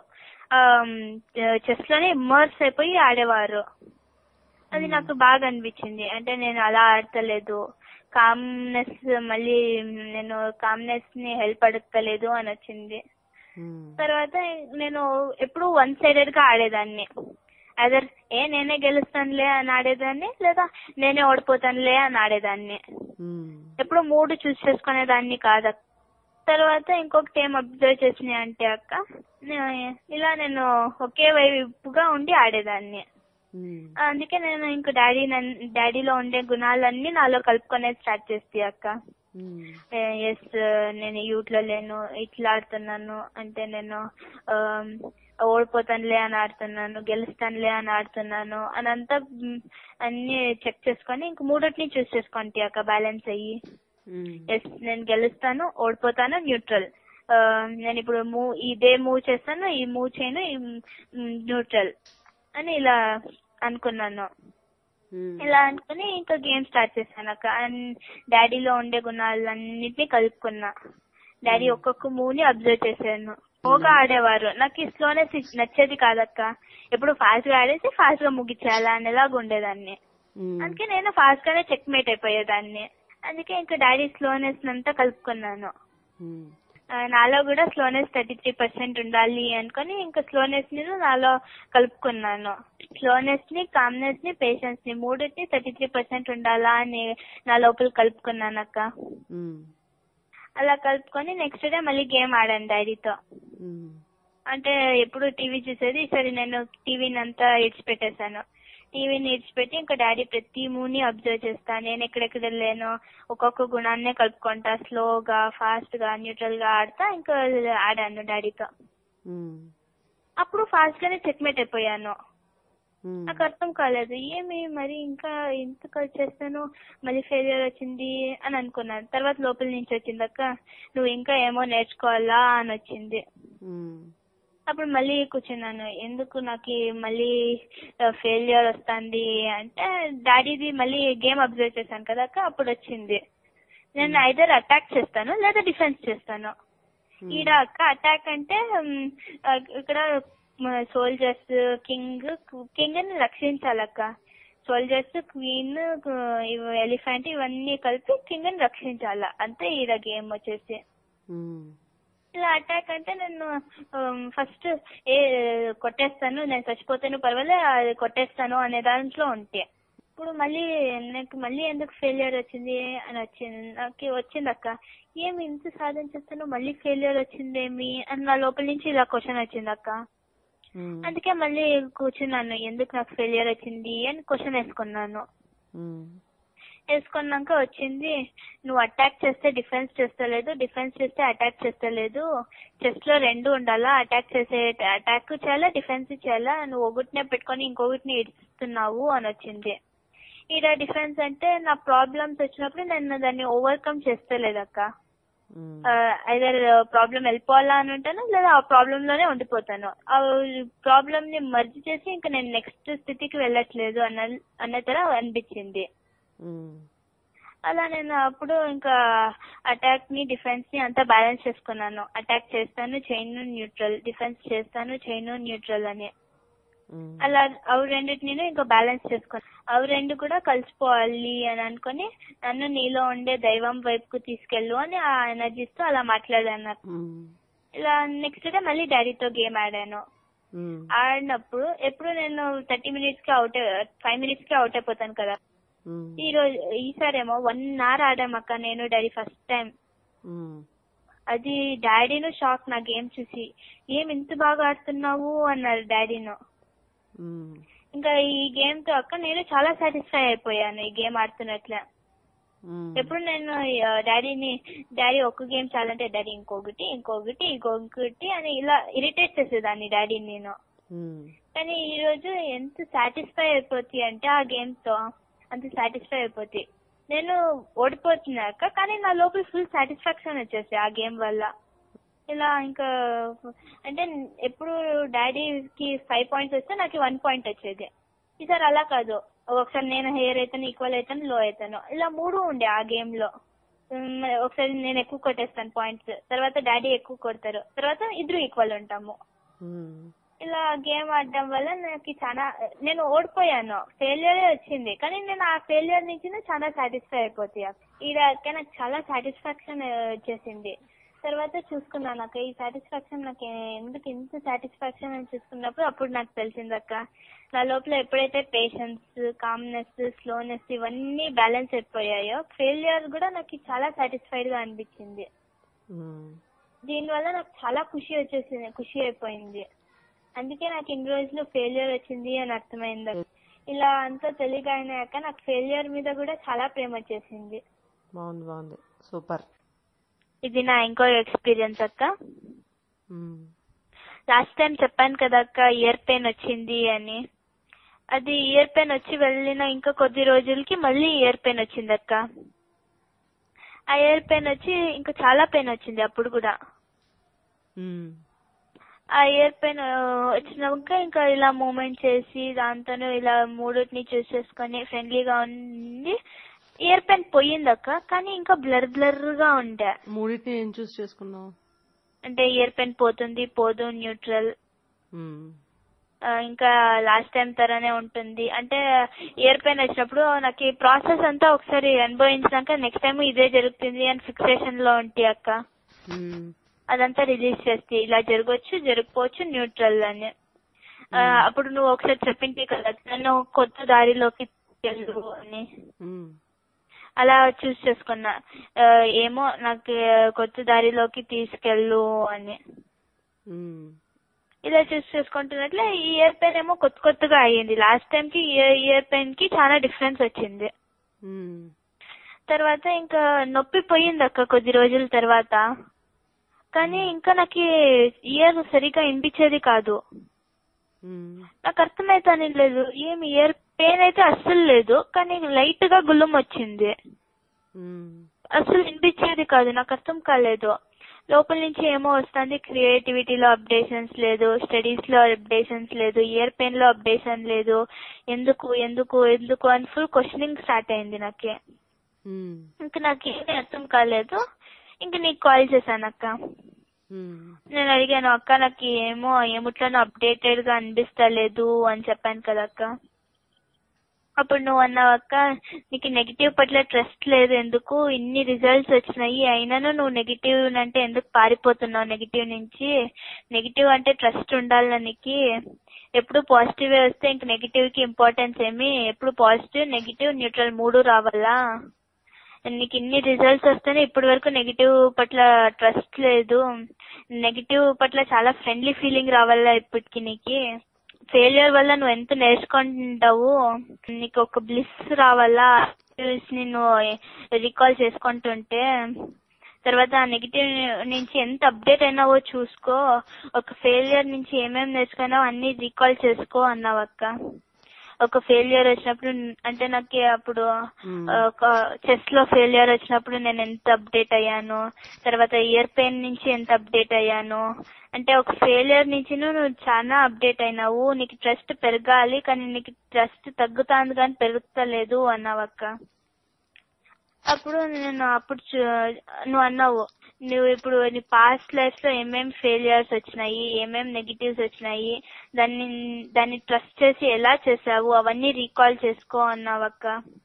చెస్ లోనే ఇమ్మర్స్ అయిపోయి ఆడేవారు అది నాకు బాగా అనిపించింది అంటే నేను అలా ఆడతలేదు కామ్నెస్ మళ్ళీ నేను కామ్నెస్ ని హెల్ప్ అడగలేదు అని వచ్చింది ఉమ్, తర్వాత నేను ఎప్పుడు వన్ సైడెడ్ గా ఆడేదాన్ని అదర్ ఏ నేనే గెలుస్తానులే అని ఆడేదాన్ని లేదా నేనే ఓడిపోతానులే అని ఆడేదాన్ని ఉమ్, ఎప్పుడు మూడు చూస్ చేసుకునేదాన్ని కాదు తర్వాత ఇంకొకటి ఏం అబ్జర్వ్ చేసినాయి అంటే అక్క నే- ఇలా నేను ఒకే వైపుగా ఉండి ఆడేదాన్ని ఉమ్. అందుకే నేను ఇంక డాడీ డాడీలో ఉండే గుణాలన్నీ నాలో కలుపుకునేది స్టార్ట్ చేస్తే అక్క ఉమ్. ఎస్ నేను యూత్ లో లేను ఇట్లా ఆడుతున్నాను అంటే నేను ఆ, ఓడిపోతానులే అని ఆడుతున్నాను గెలుస్తానులే అని ఆడుతున్నాను అనంతా మ్, అన్ని చెక్ చేసుకొని ఇంక మూడోటిని చూస్ చేసుకోండి అక్క బ్యాలెన్స్ అయ్యి ఉమ్. ఎస్ నేను గెలుస్తాను ఓడిపోతాను న్యూట్రల్ నేను ఇప్పుడు మూవ్ ఇదే మూవ్ చేస్తాను ఈ మూవ్ చేయను ఈ న్యూట్రల్ అని ఇలా అనుకున్నాను ఉమ్. ఇలా అనుకుని ఇంకా గేమ్ స్టార్ట్ చేశాను అక్క అండ్ డాడీలో ఉండే గుణాలన్నిటిని కలుపుకున్నా డాడీ ఒక్కొక్క మూవ్ ని అబ్జర్వ్ చేశాను స్లోగా ఆడేవారు నాకు ఈ స్లోనెస్ నచ్చేది కాదక్క ఎప్పుడు ఫాస్ట్ గా ఆడేసి ఫాస్ట్ గా ముగించాలా అనేలాగా ఉండేదాన్ని ఉమ్. అందుకే నేను ఫాస్ట్ గానే చెక్ మేట్ అయిపోయేదాన్ని అందుకే ఇంకా డాడీ స్లోనెస్ అంతా కలుపుకున్నాను ఉమ్. ఆ, నాలో కూడా స్లోనెస్ థర్టీ త్రీ పర్సెంట్ ఉండాలి అనుకొని ఇంకా స్లోనెస్ ని నాలో కలుపుకున్నాను స్లోనెస్ ని కామ్నెస్ ని పేషెన్స్ ని మూడింటిని థర్టీ త్రీ పర్సెంట్ ఉండాలా అని నా లోపల కలుపుకున్నాను అక్క ఉమ్. అలా కలుపుకొని నెక్స్ట్ డే మళ్ళీ గేమ్ ఆడాను డాడీతో ఉమ్. అంటే ఎప్పుడు టీవీ చూసేది సరే నేను టీవీని అంతా ఇడిచిపెట్టేశాను టీవీని ఇడిచిపెట్టి ఇంకా డాడీ ప్రతి మూని అబ్జర్వ్ చేస్తా నేను ఎక్కడెక్కడ లేను ఒక్కొక్క గుణాన్నే కలుపుకుంటా స్లోగా ఫాస్ట్ గా న్యూట్రల్ గా ఆడతా ఇంకా ఆడాను డాడీతో ఉమ్. అప్పుడు ఫాస్ట్ గానే చెక్మేట్ అయిపోయాను ఉమ్. నాకు అర్థం కాలేదు ఏమి మరి ఇంకా ఎంత చేస్తాను మళ్ళీ ఫెయిలియర్ వచ్చింది అని అనుకున్నాను తర్వాత లోపల నుంచి వచ్చింది అక్క నువ్వు ఇంకా ఏమో నేర్చుకోవాలా అని వచ్చింది ఉమ్. అప్పుడు మళ్ళీ కూర్చున్నాను ఎందుకు నాకు ఈ మళ్ళీ ఫెయిలియర్ వస్తుంది అంటే డాడీది మళ్ళీ గేమ్ అబ్జర్వ్ చేశాను కదా అక్క అప్పుడు వచ్చింది నేను ఐదర్ అటాక్ చేస్తాను లేదా డిఫెన్స్ చేస్తాను ఉమ్. ఈడ అక్క అటాక్ అంటే ఉమ్, ఆ, ఇక్కడ సోల్జర్స్ కింగ్ కింగ్ ని రక్షించాలక్క సోల్జర్స్ క్వీన్ ఎలిఫెంట్ ఇవన్నీ కలిపి కింగ్ ని రక్షించాల అంతే ఈడ గేమ్ వచ్చేసి ఉమ్. ఇలా అటాక్ అంటే నేను ఫస్ట్ ఏ కొట్టేస్తాను నేను చచ్చిపోతాను పర్వాలే అది కొట్టేస్తాను అనే దాంట్లో ఉంటే ఇప్పుడు మళ్ళీ నాకు మళ్ళీ ఎందుకు ఫెయిలియర్ వచ్చింది అని వచ్చింది నాకు వచ్చింది అక్క ఏమి ఇంత సాధించేస్తాను మళ్ళీ ఫెయిలియర్ వచ్చిందేమి అని నా లోపల నుంచి ఇలా క్వశ్చన్ వచ్చింది అక్క ఉమ్. అందుకే మళ్ళీ కూర్చున్నాను ఎందుకు నాకు ఫెయిలియర్ వచ్చింది అని క్వశ్చన్ వేసుకున్నాను ఉమ్. వేసుకున్నాక వచ్చింది నువ్వు అటాక్ చేస్తే డిఫెన్స్ చేస్తలేదు డిఫెన్స్ చేస్తే అటాక్ చేస్తలేదు చెస్ లో రెండు ఉండాలా అటాక్ చేసే అటాక్ చేయాలా డిఫెన్స్ చేయాలా నువ్వు ఒకటినే పెట్టుకొని ఇంకొకటిని ఇస్తున్నావు అని వచ్చింది ఈడ డిఫెన్స్ అంటే నా ప్రాబ్లమ్స్ వచ్చినప్పుడు నేను దాన్ని ఓవర్కమ్ చేస్తలేదక్క ఉమ్. ఐదర్ ప్రాబ్లం వెళ్ళిపోవాలా అని ఉంటాను లేదా ఆ ప్రాబ్లం లోనే ఉండిపోతాను ఆ ప్రాబ్లం ని మర్జ్ చేసి ఇంకా నేను నెక్స్ట్ స్థితికి వెళ్ళట్లేదు అన్న అన్న తర అనిపించింది ఉమ్. అలా నేను అప్పుడు ఇంకా అటాక్ ని డిఫెన్స్ ని అంతా బ్యాలెన్స్ చేసుకున్నాను అటాక్ చేస్తాను చైన్ న్యూట్రల్ డిఫెన్స్ చేస్తాను చైన్ న్యూట్రల్ అని ఉమ్. అలా అవి రెండింటిని ఇంకా బ్యాలెన్స్ చేసుకున్నాను అవి రెండు కూడా కలిసిపోవాలి అని అనుకొని నన్ను నీలో ఉండే దైవం వైపుకు తీసుకెళ్ళు అని ఆ ఎనర్జీస్ తో అలా మాట్లాడాను ఉమ్. ఇలా నెక్స్ట్ డే మళ్ళీ డాడీతో గేమ్ ఆడాను ఉమ్. ఆడినప్పుడు ఎప్పుడు నేను థర్టీ మినిట్స్ కి అవుట్ ఫైవ్ మినిట్స్ కి అవుట్ అయిపోతాను కదా ఉమ్. ఈ రోజు ఈసారేమో వన్ అవర్ ఆడామక్క నేను డాడీ ఫస్ట్ టైం ఉమ్. అది డాడీను షాక్ నా గేమ్ చూసి ఏం ఇంత బాగా ఆడుతున్నావు అన్నారు డాడీను ఉమ్. ఇంకా ఈ గేమ్ తో అక్క నేను చాలా సాటిస్ఫై అయిపోయాను ఈ గేమ్ ఆడుతున్నట్లే ఉమ్. ఎప్పుడు నేను ఆ, డాడీని డాడీ ఒక గేమ్ చాలంటే డాడీ ఇంకొకటి ఇంకొకటి ఇంకొకటి అని ఇలా ఇరిటేట్ చేసేదాన్ని డాడీని నేను ఉమ్. కానీ ఈ రోజు ఎంత సాటిస్ఫై అయిపోతుంది అంటే ఆ గేమ్ తో అంత సాటిస్ఫై అయిపోతుంది నేను ఓడిపోతున్నాక కానీ నా లోపల ఫుల్ సాటిస్ఫాక్షన్ వచ్చేసి ఆ గేమ్ వల్ల ఇలా ఇంకా అంటే ఎప్పుడు డాడీకి ఫైవ్ పాయింట్స్ వస్తే నాకు వన్ పాయింట్ వచ్చేది ఈసారి అలా కాదు ఒకసారి నేను హెయిర్ అవుతాను ఈక్వల్ అవుతాను లో అవుతాను ఇలా మూడు ఉండే ఆ గేమ్ లో ఉమ్, ఒకసారి నేను ఎక్కువ కొట్టేస్తాను పాయింట్స్ తర్వాత డాడీ ఎక్కువ కొడతారు తర్వాత ఇద్దరు ఈక్వల్ ఉంటాము ఉమ్. ఇలా గేమ్ ఆడడం వల్ల నాకు చాలా నేను ఓడిపోయాను ఫెయిలియర్ వచ్చింది కానీ నేను ఆ ఫెయిలియర్ నుంచి చాలా సాటిస్ఫై అయిపోతాయి ఈడ నాకు చాలా సాటిస్ఫాక్షన్ వచ్చేసింది తర్వాత చూసుకున్నాను నాకు ఈ సాటిస్ఫాక్షన్ నాకు ఎందుకు ఇంత సాటిస్ఫాక్షన్ అని చూసుకున్నప్పుడు అప్పుడు నాకు తెలిసింది అక్క నా లోపల ఎప్పుడైతే పేషెన్స్ కామ్నెస్ స్లోనెస్ ఇవన్నీ బ్యాలెన్స్ అయిపోయాయో ఫెయిలియర్ కూడా నాకు చాలా సాటిస్ఫైడ్ గా అనిపించింది ఉమ్. దీనివల్ల నాకు చాలా ఖుషి వచ్చేసింది ఖుషి అయిపోయింది అందుకే నాకు ఇన్ని రోజులు ఫెయిలియర్ వచ్చింది అని అర్థమైంది ఇలా అంతా తెలియక అయినాక నాకు ఫెయిలియర్ మీద కూడా చాలా ప్రేమ వచ్చేసింది బాగుంది బాగుంది సూపర్ ఇది నా ఇంకో ఎక్స్పీరియన్స్ అక్క మ్మ్. లాస్ట్ టైం చెప్పాను కదా అక్క ఇయర్ పెయిన్ వచ్చింది అని అది ఇయర్ పెయిన్ వచ్చి వెళ్ళిన ఇంకా కొద్ది రోజులకి మళ్ళీ ఇయర్ పెయిన్ వచ్చింది అక్క ఆ ఇయర్ పెయిన్ వచ్చి ఇంకా చాలా పెయిన్ వచ్చింది అప్పుడు కూడా మ్మ్. ఆ ఇయర్ పెయిన్ వచ్చినాక ఇంకా ఇలా మూమెంట్ చేసి దాంతోనే ఇలా మూడుని చూస్ చేసుకొని ఫ్రెండ్లీగా ఉండి ఇయర్ పెయిన్ పోయింది అక్క కానీ ఇంకా బ్లర్ బ్లర్ గా ఉండే మూడింటిని ఏం చూస్ చేసుకున్నావు అంటే ఇయర్ పెయిన్ పోతుంది పోదు న్యూట్రల్ మ్మ్. ఆ, ఇంకా లాస్ట్ టైం తరనే ఉంటుంది అంటే ఇయర్ పెయిన్ వచ్చినప్పుడు నాకు ఈ ప్రాసెస్ అంతా ఒకసారి అనుభవించినాక నెక్స్ట్ టైం ఇదే జరుగుతుంది అని ఫిక్సేషన్ లో ఉంటే అక్క మ్మ్. అదంతా రిలీజ్ చేస్తే ఇలా జరగవచ్చు జరగకపోవచ్చు న్యూట్రల్ అని ఆ, అప్పుడు నువ్వు ఒకసారి చెప్పింది కదా నన్ను కొత్త దారిలోకి వెళ్ళు అని మ్మ్. అలా చూస్ చేసుకున్నా ఆ, ఏమో నాకు కొత్త దారిలోకి తీసుకెళ్ళు అని మ్మ్. ఇలా చూస్ చేసుకుంటున్నట్లే ఈ ఇయర్ పెయిన్ ఏమో కొత్త కొత్తగా అయ్యింది లాస్ట్ టైం కి ఇయర్ పెయిన్ కి చాలా డిఫరెన్స్ వచ్చింది మ్మ్. తర్వాత ఇంకా నొప్పి పోయింది అక్క కొద్ది రోజుల తర్వాత కానీ ఇంకా నాకు ఇయర్ సరిగా వినిపించేది కాదు మ్మ్. నాకు అర్థమైతానే లేదు ఏమి ఇయర్ పెయిన్ అయితే అస్సలు లేదు కానీ లైట్ గా గుల్లం వచ్చింది మ్మ్. అసలు వినిపించేది కాదు నాకు అర్థం కాలేదు లోపల నుంచి ఏమో వస్తుంది క్రియేటివిటీలో అప్డేషన్స్ లేదు స్టడీస్ లో అప్డేషన్స్ లేదు ఇయర్ పెయిన్ లో అప్డేషన్ లేదు ఎందుకు ఎందుకు ఎందుకు అని ఫుల్ క్వశ్చనింగ్ స్టార్ట్ అయింది నాకే మ్మ్. ఇంకా నాకు ఏమీ అర్థం కాలేదు ఇంకా నీకు కాల్ చేశాను అక్క మ్మ్. నేను అడిగాను అక్క నాకు ఏమో ఏముట్లోనూ అప్డేటెడ్ గా అనిపిస్తలేదు అని చెప్పాను కదా అక్క అప్పుడు నువ్వు అన్నావు అక్క నీకు నెగిటివ్ పట్ల ట్రస్ట్ లేదు ఎందుకు ఇన్ని రిజల్ట్స్ వచ్చినాయి అయినాను నువ్వు నెగిటివ్ అంటే ఎందుకు పారిపోతున్నావు నెగిటివ్ నుంచి నెగిటివ్ అంటే ట్రస్ట్ ఉండాలి నీకు ఎప్పుడు పాజిటివ్ వస్తే ఇంక నెగిటివ్ కి ఇంపార్టెన్స్ ఏమి ఎప్పుడు పాజిటివ్ నెగిటివ్ న్యూట్రల్ మూడు రావాలా నీకు ఇన్ని రిజల్ట్స్ వస్తేనే ఇప్పటి వరకు నెగిటివ్ పట్ల ట్రస్ట్ లేదు నెగిటివ్ పట్ల చాలా ఫ్రెండ్లీ ఫీలింగ్ రావాలా ఇప్పటికి నీకు ఫెయిలియర్ వల్ల నువ్వు ఎంత నేర్చుకుంటావు నీకు ఒక బ్లిస్ రావాలా ని నువ్వు రికాల్ చేసుకుంటుంటే తర్వాత ఆ నెగిటివ్ నుంచి ఎంత అప్డేట్ అయినావో చూసుకో ఒక ఫెయిలియర్ నుంచి ఏమేమి నేర్చుకున్నావో అన్ని రీకాల్ చేసుకో అన్నావు అక్క ఒక ఫెయిలియర్ వచ్చినప్పుడు అంటే నాకు అప్పుడు మ్మ్. ఒక చెస్ లో ఫెయిలియర్ వచ్చినప్పుడు నేను ఎంత అప్డేట్ అయ్యాను తర్వాత ఇయర్ పెయిన్ నుంచి ఎంత అప్డేట్ అయ్యాను అంటే ఒక ఫెయిలియర్ నుంచి నువ్వు చాలా అప్డేట్ అయినావు నీకు ట్రస్ట్ పెరగాలి కానీ నీకు ట్రస్ట్ తగ్గుతాంది కానీ పెరుగుతలేదు అన్నావు అక్క అప్పుడు నేను అప్పుడు చూ- నువ్వు అన్నావు నువ్వు ఇప్పుడు నీ పాస్ట్ లైఫ్ లో ఏమేం ఫెయిలియర్స్ వచ్చినాయి ఏమేం నెగిటివ్స్ వచ్చినాయి దాన్ని దాన్ని ట్రస్ట్ చేసి ఎలా చేసావు అవన్నీ రీకాల్ చేసుకో అన్నావు అక్క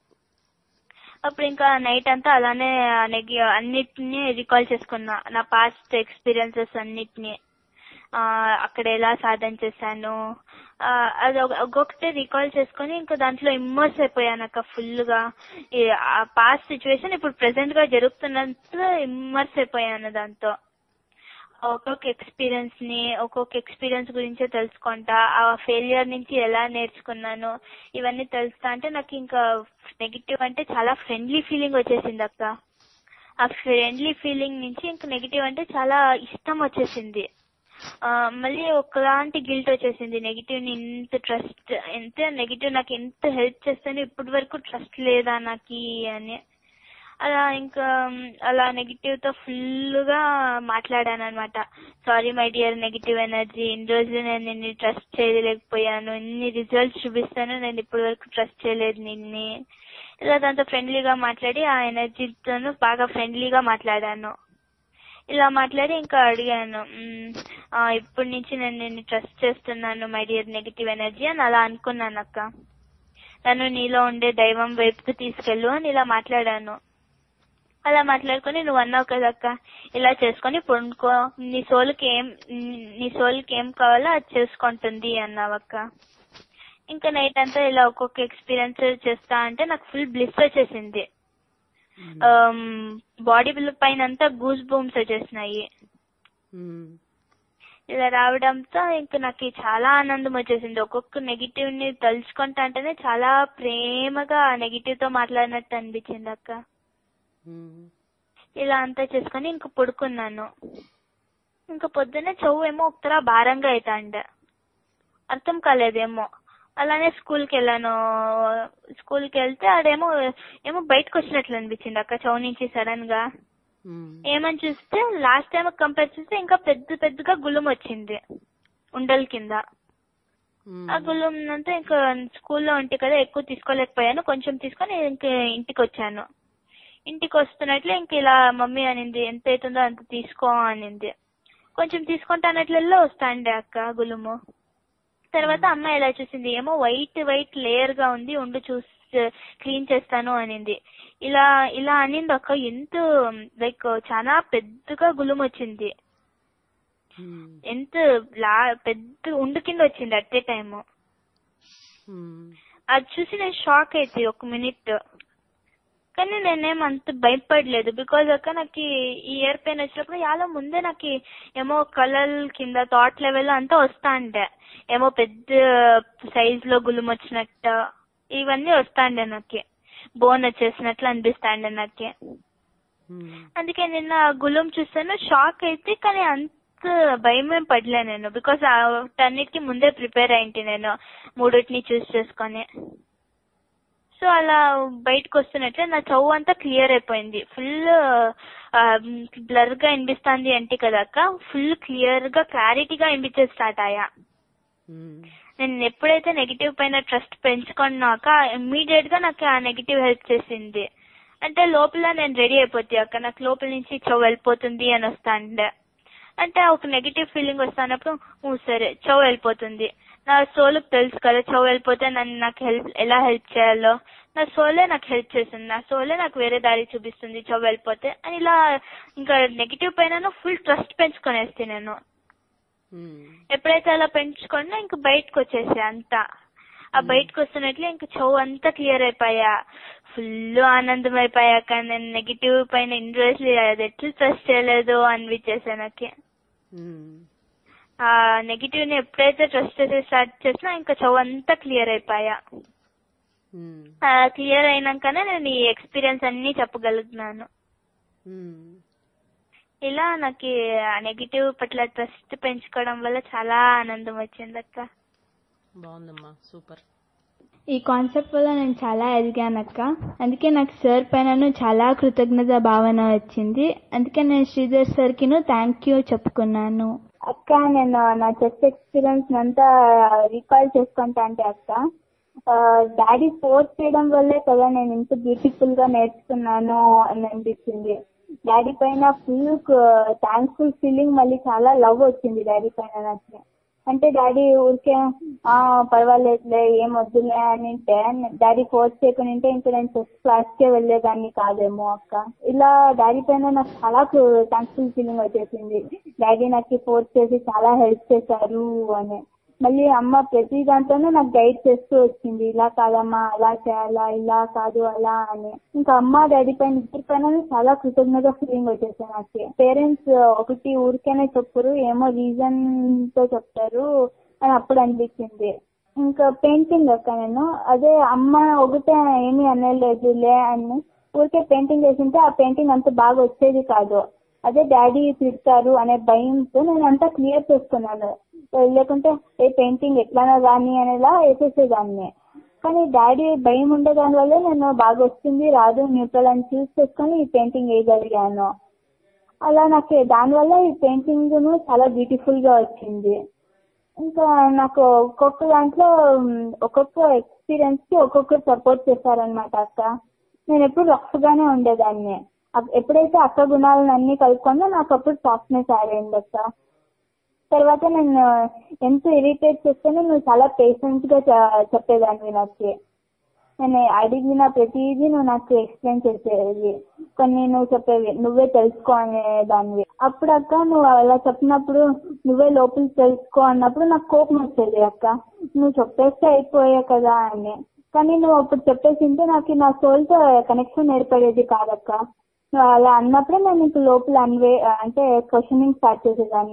అప్పుడు ఇంకా నైట్ అంతా అలానే నెగి అన్నిటిని రికాల్ చేసుకున్నా నా పాస్ట్ ఎక్స్పీరియన్సెస్ అన్నిటిని ఆ, అక్కడ ఎలా సాధన చేశాను ఆ, అది ఒక- ఒక్కొక్కటి రికాల్ చేసుకొని ఇంకా దాంట్లో ఇమ్మర్స్ అయిపోయాను అక్క ఫుల్ గా ఈ ఆ పాస్ట్ సిచ్యువేషన్ ఇప్పుడు ప్రెసెంట్ గా జరుగుతున్నట్లు ఇమ్మర్స్ అయిపోయాను దాంతో ఒక్కొక్క ఎక్స్పీరియన్స్ ని ఒక్కొక్క ఎక్స్పీరియన్స్ గురించే తెలుసుకుంటా ఆ ఫెయిలియర్ నుంచి ఎలా నేర్చుకున్నాను ఇవన్నీ తెలుస్తా అంటే నాకు ఇంకా నెగిటివ్ అంటే చాలా ఫ్రెండ్లీ ఫీలింగ్ వచ్చేసింది అక్క ఆ ఫ్రెండ్లీ ఫీలింగ్ నుంచి ఇంకా నెగిటివ్ అంటే చాలా ఇష్టం వచ్చేసింది ఆ, మళ్ళీ ఒకలాంటి గిల్ట్ వచ్చేసింది నెగిటివ్ ని ఇంత ట్రస్ట్ ఎంత నెగిటివ్ నాకు ఎంత హెల్ప్ చేస్తాను ఇప్పటి వరకు ట్రస్ట్ లేదా నాకు అని అలా ఇంకా మ్, అలా నెగిటివ్ తో ఫుల్ గా మాట్లాడాను అనమాట sorry my dear negative energy ఇన్ని రోజులు నేను నిన్ను ట్రస్ట్ చేయలేకపోయాను ఇన్ని రిజల్ట్స్ చూపిస్తాను నేను ఇప్పటి వరకు ట్రస్ట్ చేయలేదు నిన్ని ఇలా దాంతో ఫ్రెండ్లీగా మాట్లాడి ఆ ఎనర్జీతోను బాగా ఫ్రెండ్లీగా మాట్లాడాను ఇలా మాట్లాడి ఇంకా అడిగాను మ్, ఆ, ఇప్పటి నుంచి నేను నిన్ను ట్రస్ట్ చేస్తున్నాను మై డియర్ నెగిటివ్ ఎనర్జీ అని అలా అనుకున్నాను అక్క నన్ను నీలో ఉండే దైవం వైపుకు తీసుకెళ్ళు అని ఇలా మాట్లాడాను అలా మాట్లాడుకొని నువ్వు అన్నావు కదా అక్క ఇలా చేసుకొని పొండుకో నీ సోల్కి ఏం నీ సోల్కి ఏం కావాలో అది చేసుకుంటుంది అన్నావు అక్క ఇంకా నైట్ అంతా ఇలా ఒక్కొక్క ఎక్స్పీరియన్స్ చేస్తా అంటే నాకు ఫుల్ బ్లిస్ వచ్చేసింది బాడీ పైన అంతా గూస్ బూమ్స్ వచ్చేసినాయి మ్మ్. ఇలా రావడంతో ఇంక నాకు చాలా ఆనందం వచ్చేసింది ఒక్కొక్క నెగిటివ్ ని తలుచుకుంటా అంటేనే చాలా ప్రేమగా నెగిటివ్ తో మాట్లాడినట్టు అనిపించింది అక్క మ్మ్. ఇలా అంతా చేసుకొని ఇంక పడుకున్నాను ఇంకా పొద్దున్నే చెవు ఏమో ఒకతరా భారంగా అవుతాండే అర్థం కాలేదేమో అలానే స్కూల్కి వెళ్ళాను స్కూల్కి వెళ్తే ఆడేమో ఏమో బయటకు వచ్చినట్లు అనిపించింది అక్క చెవు నుంచి సడన్ గా మ్మ్. ఏమని చూస్తే లాస్ట్ టైం కంపేర్ చేస్తే ఇంకా పెద్ద పెద్దగా గుళ్ళం వచ్చింది ఉండల కింద మ్మ్. ఆ గుళ్ళం అంతా ఇంకా స్కూల్లో ఉంటే కదా ఎక్కువ తీసుకోలేకపోయాను కొంచెం తీసుకొని ఇంక ఇంటికి వచ్చాను ఇంటికి వస్తున్నట్లే ఇంక ఇలా మమ్మీ అనింది ఎంత అవుతుందో అంత తీసుకో అనింది కొంచెం తీసుకుంటానట్లలో వస్తాండే అక్క గులుము తర్వాత అమ్మ ఎలా చూసింది ఏమో వైట్ వైట్ లేయర్ గా ఉంది ఉండు చూసి క్లీన్ చేస్తాను అనింది ఇలా ఇలా అనింది అక్క ఎంత లైక్ చాలా పెద్దగా గులుము వచ్చింది మ్మ్. ఎంత లా పెద్ద ఉండు కింద వచ్చింది అట్ ఏ టైమ్ మ్మ్. అది చూసి నేను షాక్ అయితే ఒక మినిట్ కానీ నేనేం అంత భయపడలేదు బికాజ్ అక్క నాకు ఈ- ఈ ఇయర్ పెయిన్ వచ్చినప్పుడు యాలో ముందే నాకు ఏమో కలర్ కింద థాట్ లెవెల్ అంతా వస్తా ఉండే ఏమో పెద్ద సైజ్ లో గులుము వచ్చినట్టు ఇవన్నీ వస్తాండే నాకు బోన్ వచ్చేసినట్లు అనిపిస్తాండే నాకు మ్మ్. అందుకే నిన్న గులుం చూస్తాను షాక్ అయితే కానీ అంత భయం ఏం పడలే నేను బికాస్ అన్నిటికీ ముందే ప్రిపేర్ అయింటి నేను మూడింటిని చూస్ చేసుకొని సో అలా బయటకు వస్తున్నట్లే నా చౌ అంతా క్లియర్ అయిపోయింది ఫుల్ బ్లర్ గా వినిపిస్తుంది అంటే కదా అక్క ఫుల్ క్లియర్ గా క్లారిటీగా వినిపించే స్టార్ట్ అయ్యా మ్మ్. నేను ఎప్పుడైతే నెగిటివ్ పైన ట్రస్ట్ పెంచుకున్నాక ఇమ్మీడియట్ గా నాకు ఆ నెగిటివ్ హెల్ప్ చేసింది అంటే లోపల నేను రెడీ అయిపోతే అక్క నాకు లోపల నుంచి చౌ వెళ్ళిపోతుంది అని వస్తాండే అంటే ఒక నెగిటివ్ ఫీలింగ్ వస్తానప్పుడు "ఊ, సరే చౌ వెళ్ళిపోతుంది నా సోల్కి తెలుసు కదా చౌ వెళ్ళిపోతే నన్ను నాకు హెల్ప్ ఎలా హెల్ప్ చేయాలో నా సోలే నాకు హెల్ప్ చేస్తుంది నా సోలే నాకు వేరే దారి చూపిస్తుంది చౌ వెళ్ళిపోతే అని ఇలా ఇంకా నెగిటివ్ పైన ఫుల్ ట్రస్ట్ పెంచుకొనేస్తే నేను మ్మ్. ఎప్పుడైతే అలా పెంచుకున్నా ఇంక బయటకు వచ్చేసా అంతా ఆ బయటకు వస్తున్నట్లే ఇంక చెవు అంతా క్లియర్ అయిపోయా ఫుల్ ఆనందం అయిపోయాక నేను నెగిటివ్ పైన ఇంట్రెస్ట్ అది ఎట్లా ట్రస్ట్ చేయలేదు అనిపించేసా నాకు మ్మ్. ఆ నెగిటివ్ ని ఎప్పుడైతే ట్రస్ట్ చేసే స్టార్ట్ చేసినా ఇంకా చెవు అంతా క్లియర్ అయిపోయా మ్మ్. క్లియర్ అయినాకనే నేను ఈ ఎక్స్పీరియన్స్ అన్ని చెప్పగలుగుతున్నాను మ్మ్. ఇలా నాకు నెగిటివ్ పట్ల ట్రస్ట్ పెంచుకోవడం వల్ల చాలా ఆనందం వచ్చింది అక్క బాగుందమ్మా సూపర్ ఈ కాన్సెప్ట్ వల్ల నేను చాలా ఎదిగానక్క అందుకే నాకు సార్ పైన చాలా కృతజ్ఞత భావన వచ్చింది అందుకే నేను శ్రీధర్ సార్కి థ్యాంక్ యూ చెప్పుకున్నాను అక్క నేను నా చెస్ ఎక్స్పీరియన్స్ అంతా రీకాల్ చేసుకుంటా అంటే అక్క డాడీ ఫోర్స్ చేయడం వల్లే కదా నేను ఇంత బ్యూటిఫుల్ గా నేర్చుకున్నాను అని అనిపించింది డాడీ పైన ఫుల్ థ్యాంక్ఫుల్ ఫీలింగ్ మళ్ళీ చాలా లవ్ వచ్చింది డాడీ పైన నాకు అంటే డాడీ ఊరికే ఆ పర్వాలేదులే ఏం వద్దులే అని అంటే డాడీ ఫోర్స్ చేయకుండా ఉంటే ఇంకా నేను చెస్ క్లాస్ కే వెళ్ళేదాన్ని కాదేమో అక్క ఇలా డాడీ పైన నాకు చాలా థ్యాంక్ఫుల్ ఫీలింగ్ వచ్చేసింది డాడీ నాకు ఫోర్స్ చేసి చాలా హెల్ప్ చేశారు అని మళ్ళీ అమ్మ ప్రతి దాంట్లోనూ నాకు గైడ్ చేస్తూ వచ్చింది ఇలా కాదమ్మా అలా చేయాలా ఇలా కాదు అలా అని ఇంకా అమ్మ డాడీ పైన ఇద్దరి పైన చాలా కృతజ్ఞత ఫీలింగ్ వచ్చేసాయి నాకు పేరెంట్స్ ఒకటి ఊరికేనే చెప్పరు ఏమో రీజన్ తో చెప్తారు అని అప్పుడు అనిపించింది ఇంకా పెయింటింగ్ అక్క నేను అదే అమ్మ ఒకటే ఏమీ అనలేదులే అని ఊరికే పెయింటింగ్ వేసింటే ఆ పెయింటింగ్ అంత బాగా వచ్చేది కాదు అదే డాడీ తిడతారు అనే భయంతో నేను అంతా క్లియర్ చేసుకున్నాను లేకుంటే ఏ పెయింటింగ్ ఎట్లానో కానీ అనేలా వేసేసేదాన్ని కానీ డాడీ భయం ఉండే దాని వల్ల నేను బాగా వస్తుంది రాదు న్యూట్రల్ అని చూస్ చేసుకొని ఈ పెయింటింగ్ వేయగలిగాను అలా నాకు దానివల్ల ఈ పెయింటింగ్ చాలా బ్యూటిఫుల్ గా వచ్చింది ఇంకా నాకు ఒక్కొక్క దాంట్లో ఉమ్, ఒక్కొక్క ఎక్స్పీరియన్స్ కి ఒక్కొక్కరు సపోర్ట్ చేశారనమాట అక్క నేను ఎప్పుడు రఫ్ గానే ఉండేదాన్ని అప్- ఎప్పుడైతే అక్క గుణాలను అన్ని కలుపుకున్నా నాకు అప్పుడు సాఫ్ట్నెస్ యాడ్ అయింది అక్క తర్వాత నేను ఎంత ఇరిటేట్ చేస్తేనే నువ్వు చాలా పేషెంట్ గా చె- చెప్పేదాన్ని నాకు నేను అడిగిన ప్రతిదీ నువ్వు నాకు ఎక్స్ప్లెయిన్ చేసేది కొన్ని నువ్వు చెప్పేవి నువ్వే తెలుసుకో అనే దానివి అప్పుడు అక్క నువ్వు అలా చెప్పినప్పుడు నువ్వే లోపల తెలుసుకో అన్నప్పుడు నాకు కోపం వచ్చేది అక్క నువ్వు చెప్పేస్తే అయిపోయా కదా అని కానీ నువ్వు అప్పుడు చెప్పేసింటే నాకు నా సోల్ తో కనెక్షన్ ఏర్పడేది కాదక్క నువ్వు అలా అన్నప్పుడే నేను ఇంక లోపల అన్వే అంటే క్వశ్చనింగ్ స్టార్ట్ చేసేదాన్ని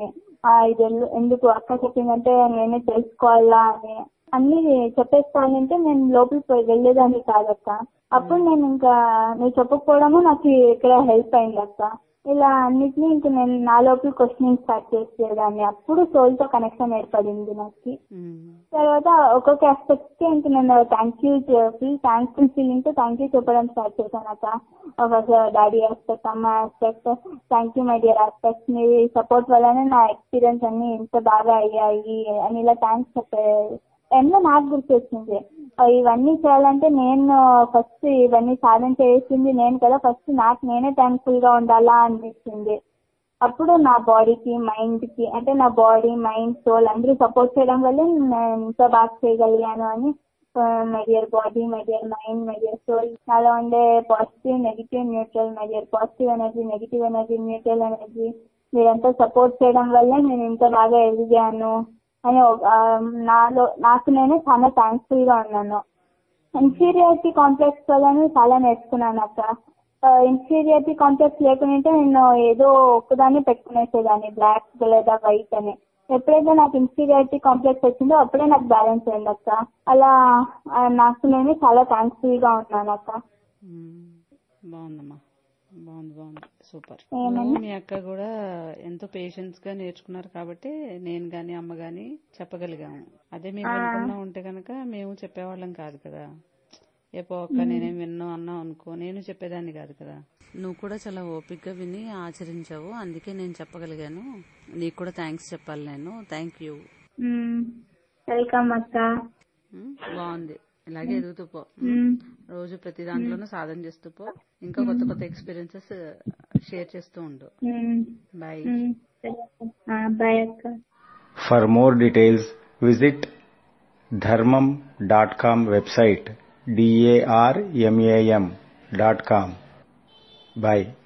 ఆ, ఇది ఎందు- ఎందుకు అక్క చెప్పిందంటే నేనే తెలుసుకోవాలా అని అన్ని చెప్పేస్తానంటే నేను లోపలికి పోయి వెళ్ళేదాన్ని కాదక్క అప్పుడు నేను ఇంకా నువ్వు చెప్పకపోవడము నాకు ఇక్కడ హెల్ప్ అయింది అక్క ఇలా అన్నిటినీ ఇంక నేను నా లోపల క్వశ్చనింగ్ స్టార్ట్ చేసేదాన్ని అప్పుడు సోల్ తో కనెక్షన్ ఏర్పడింది నాకు ఉమ్. తర్వాత ఒక్కొక్క ఆస్పెక్ట్ కి ఇంక నేను thank you full thankful feeling తో థ్యాంక్ యూ చెప్పడం స్టార్ట్ చేశాను అక్క ఒక డాడీ ఆస్పెక్ట్ అమ్మ aspect thank you my dear aspect మీ సపోర్ట్ వల్లనే నా ఎక్స్పీరియన్స్ అన్ని ఇంత బాగా అయ్యాయి అని ఇలా థ్యాంక్స్ చెప్పే టైంలో నాకు గుర్తొచ్చింది ఆ, ఇవన్నీ చేయాలంటే నేను ఫస్ట్ ఇవన్నీ సాధన చేసింది నేను కదా ఫస్ట్ నాకు నేనే థ్యాంక్ఫుల్ గా ఉండాలా అనిపించింది అప్పుడు నా బాడీకి మైండ్ కి అంటే నా బాడీ మైండ్ సోల్ అందరూ సపోర్ట్ చేయడం వల్లే నేను ఇంత బాగా చేయగలిగాను అని my dear body my dear mind my dear soul నాలో ఉండే positive negative neutral my dear positive energy negative energy neutral energy మీరంతా సపోర్ట్ చేయడం వల్లే నేను ఇంత బాగా ఎదిగాను అని ఒక- ఆ, నాలో నాకు నేనే చాలా థ్యాంక్ఫుల్ గా ఉన్నాను ఇన్ఫీరియారిటీ కాంప్లెక్స్ వల్ల చాలా నేర్చుకున్నాను అక్క ఇన్ఫీరియారిటీ కాంప్లెక్స్ లేకుంటే నేను ఏదో ఒక్కదాన్ని పెట్టుకునేసేదాన్ని బ్లాక్ లేదా వైట్ అని ఎప్పుడైతే నాకు ఇన్ఫీరియారిటీ కాంప్లెక్స్ వచ్చిందో అప్పుడే నాకు బ్యాలెన్స్ అయింది అక్క అలా ఆ, నాకు నేను చాలా థ్యాంక్ఫుల్ గా ఉన్నాను అక్క ఉమ్. బాగుందమ్మా బాగుంది బాగుంది సూపర్ ఏమన్నా? నువ్వు మీ అక్క కూడా ఎంతో పేషెన్స్ గా నేర్చుకున్నారు కాబట్టి నేను గాని అమ్మ గాని చెప్పగలిగాము అదే మేము వినకుండా ఉంటే కనుక మేము చెప్పేవాళ్ళం కాదు కదా ఏపో అక్క నేనేం విన్నాను అన్నావు అనుకో నేను చెప్పేదాన్ని కాదు కదా నువ్వు కూడా చాలా ఓపిక్ గా విని ఆచరించావు అందుకే నేను చెప్పగలిగాను నీకు కూడా థ్యాంక్స్ చెప్పాలి నేను థ్యాంక్ యూ వెల్కమ్ అక్క బాగుంది ఇలాగే ఎదుగుతూ పో మ్మ్. రోజు ప్రతి దాంట్లోనూ సాధన చేస్తూ పో ఇంకా కొత్త కొత్త ఎక్స్పీరియన్సెస్ షేర్ చేస్తూ ఉండు మ్మ్. బాయ్ మ్మ్. సరే అక్క. ఆ, బాయ్ అక్క For more details, visit dharmam.com website d a r m a m dot com. Bye.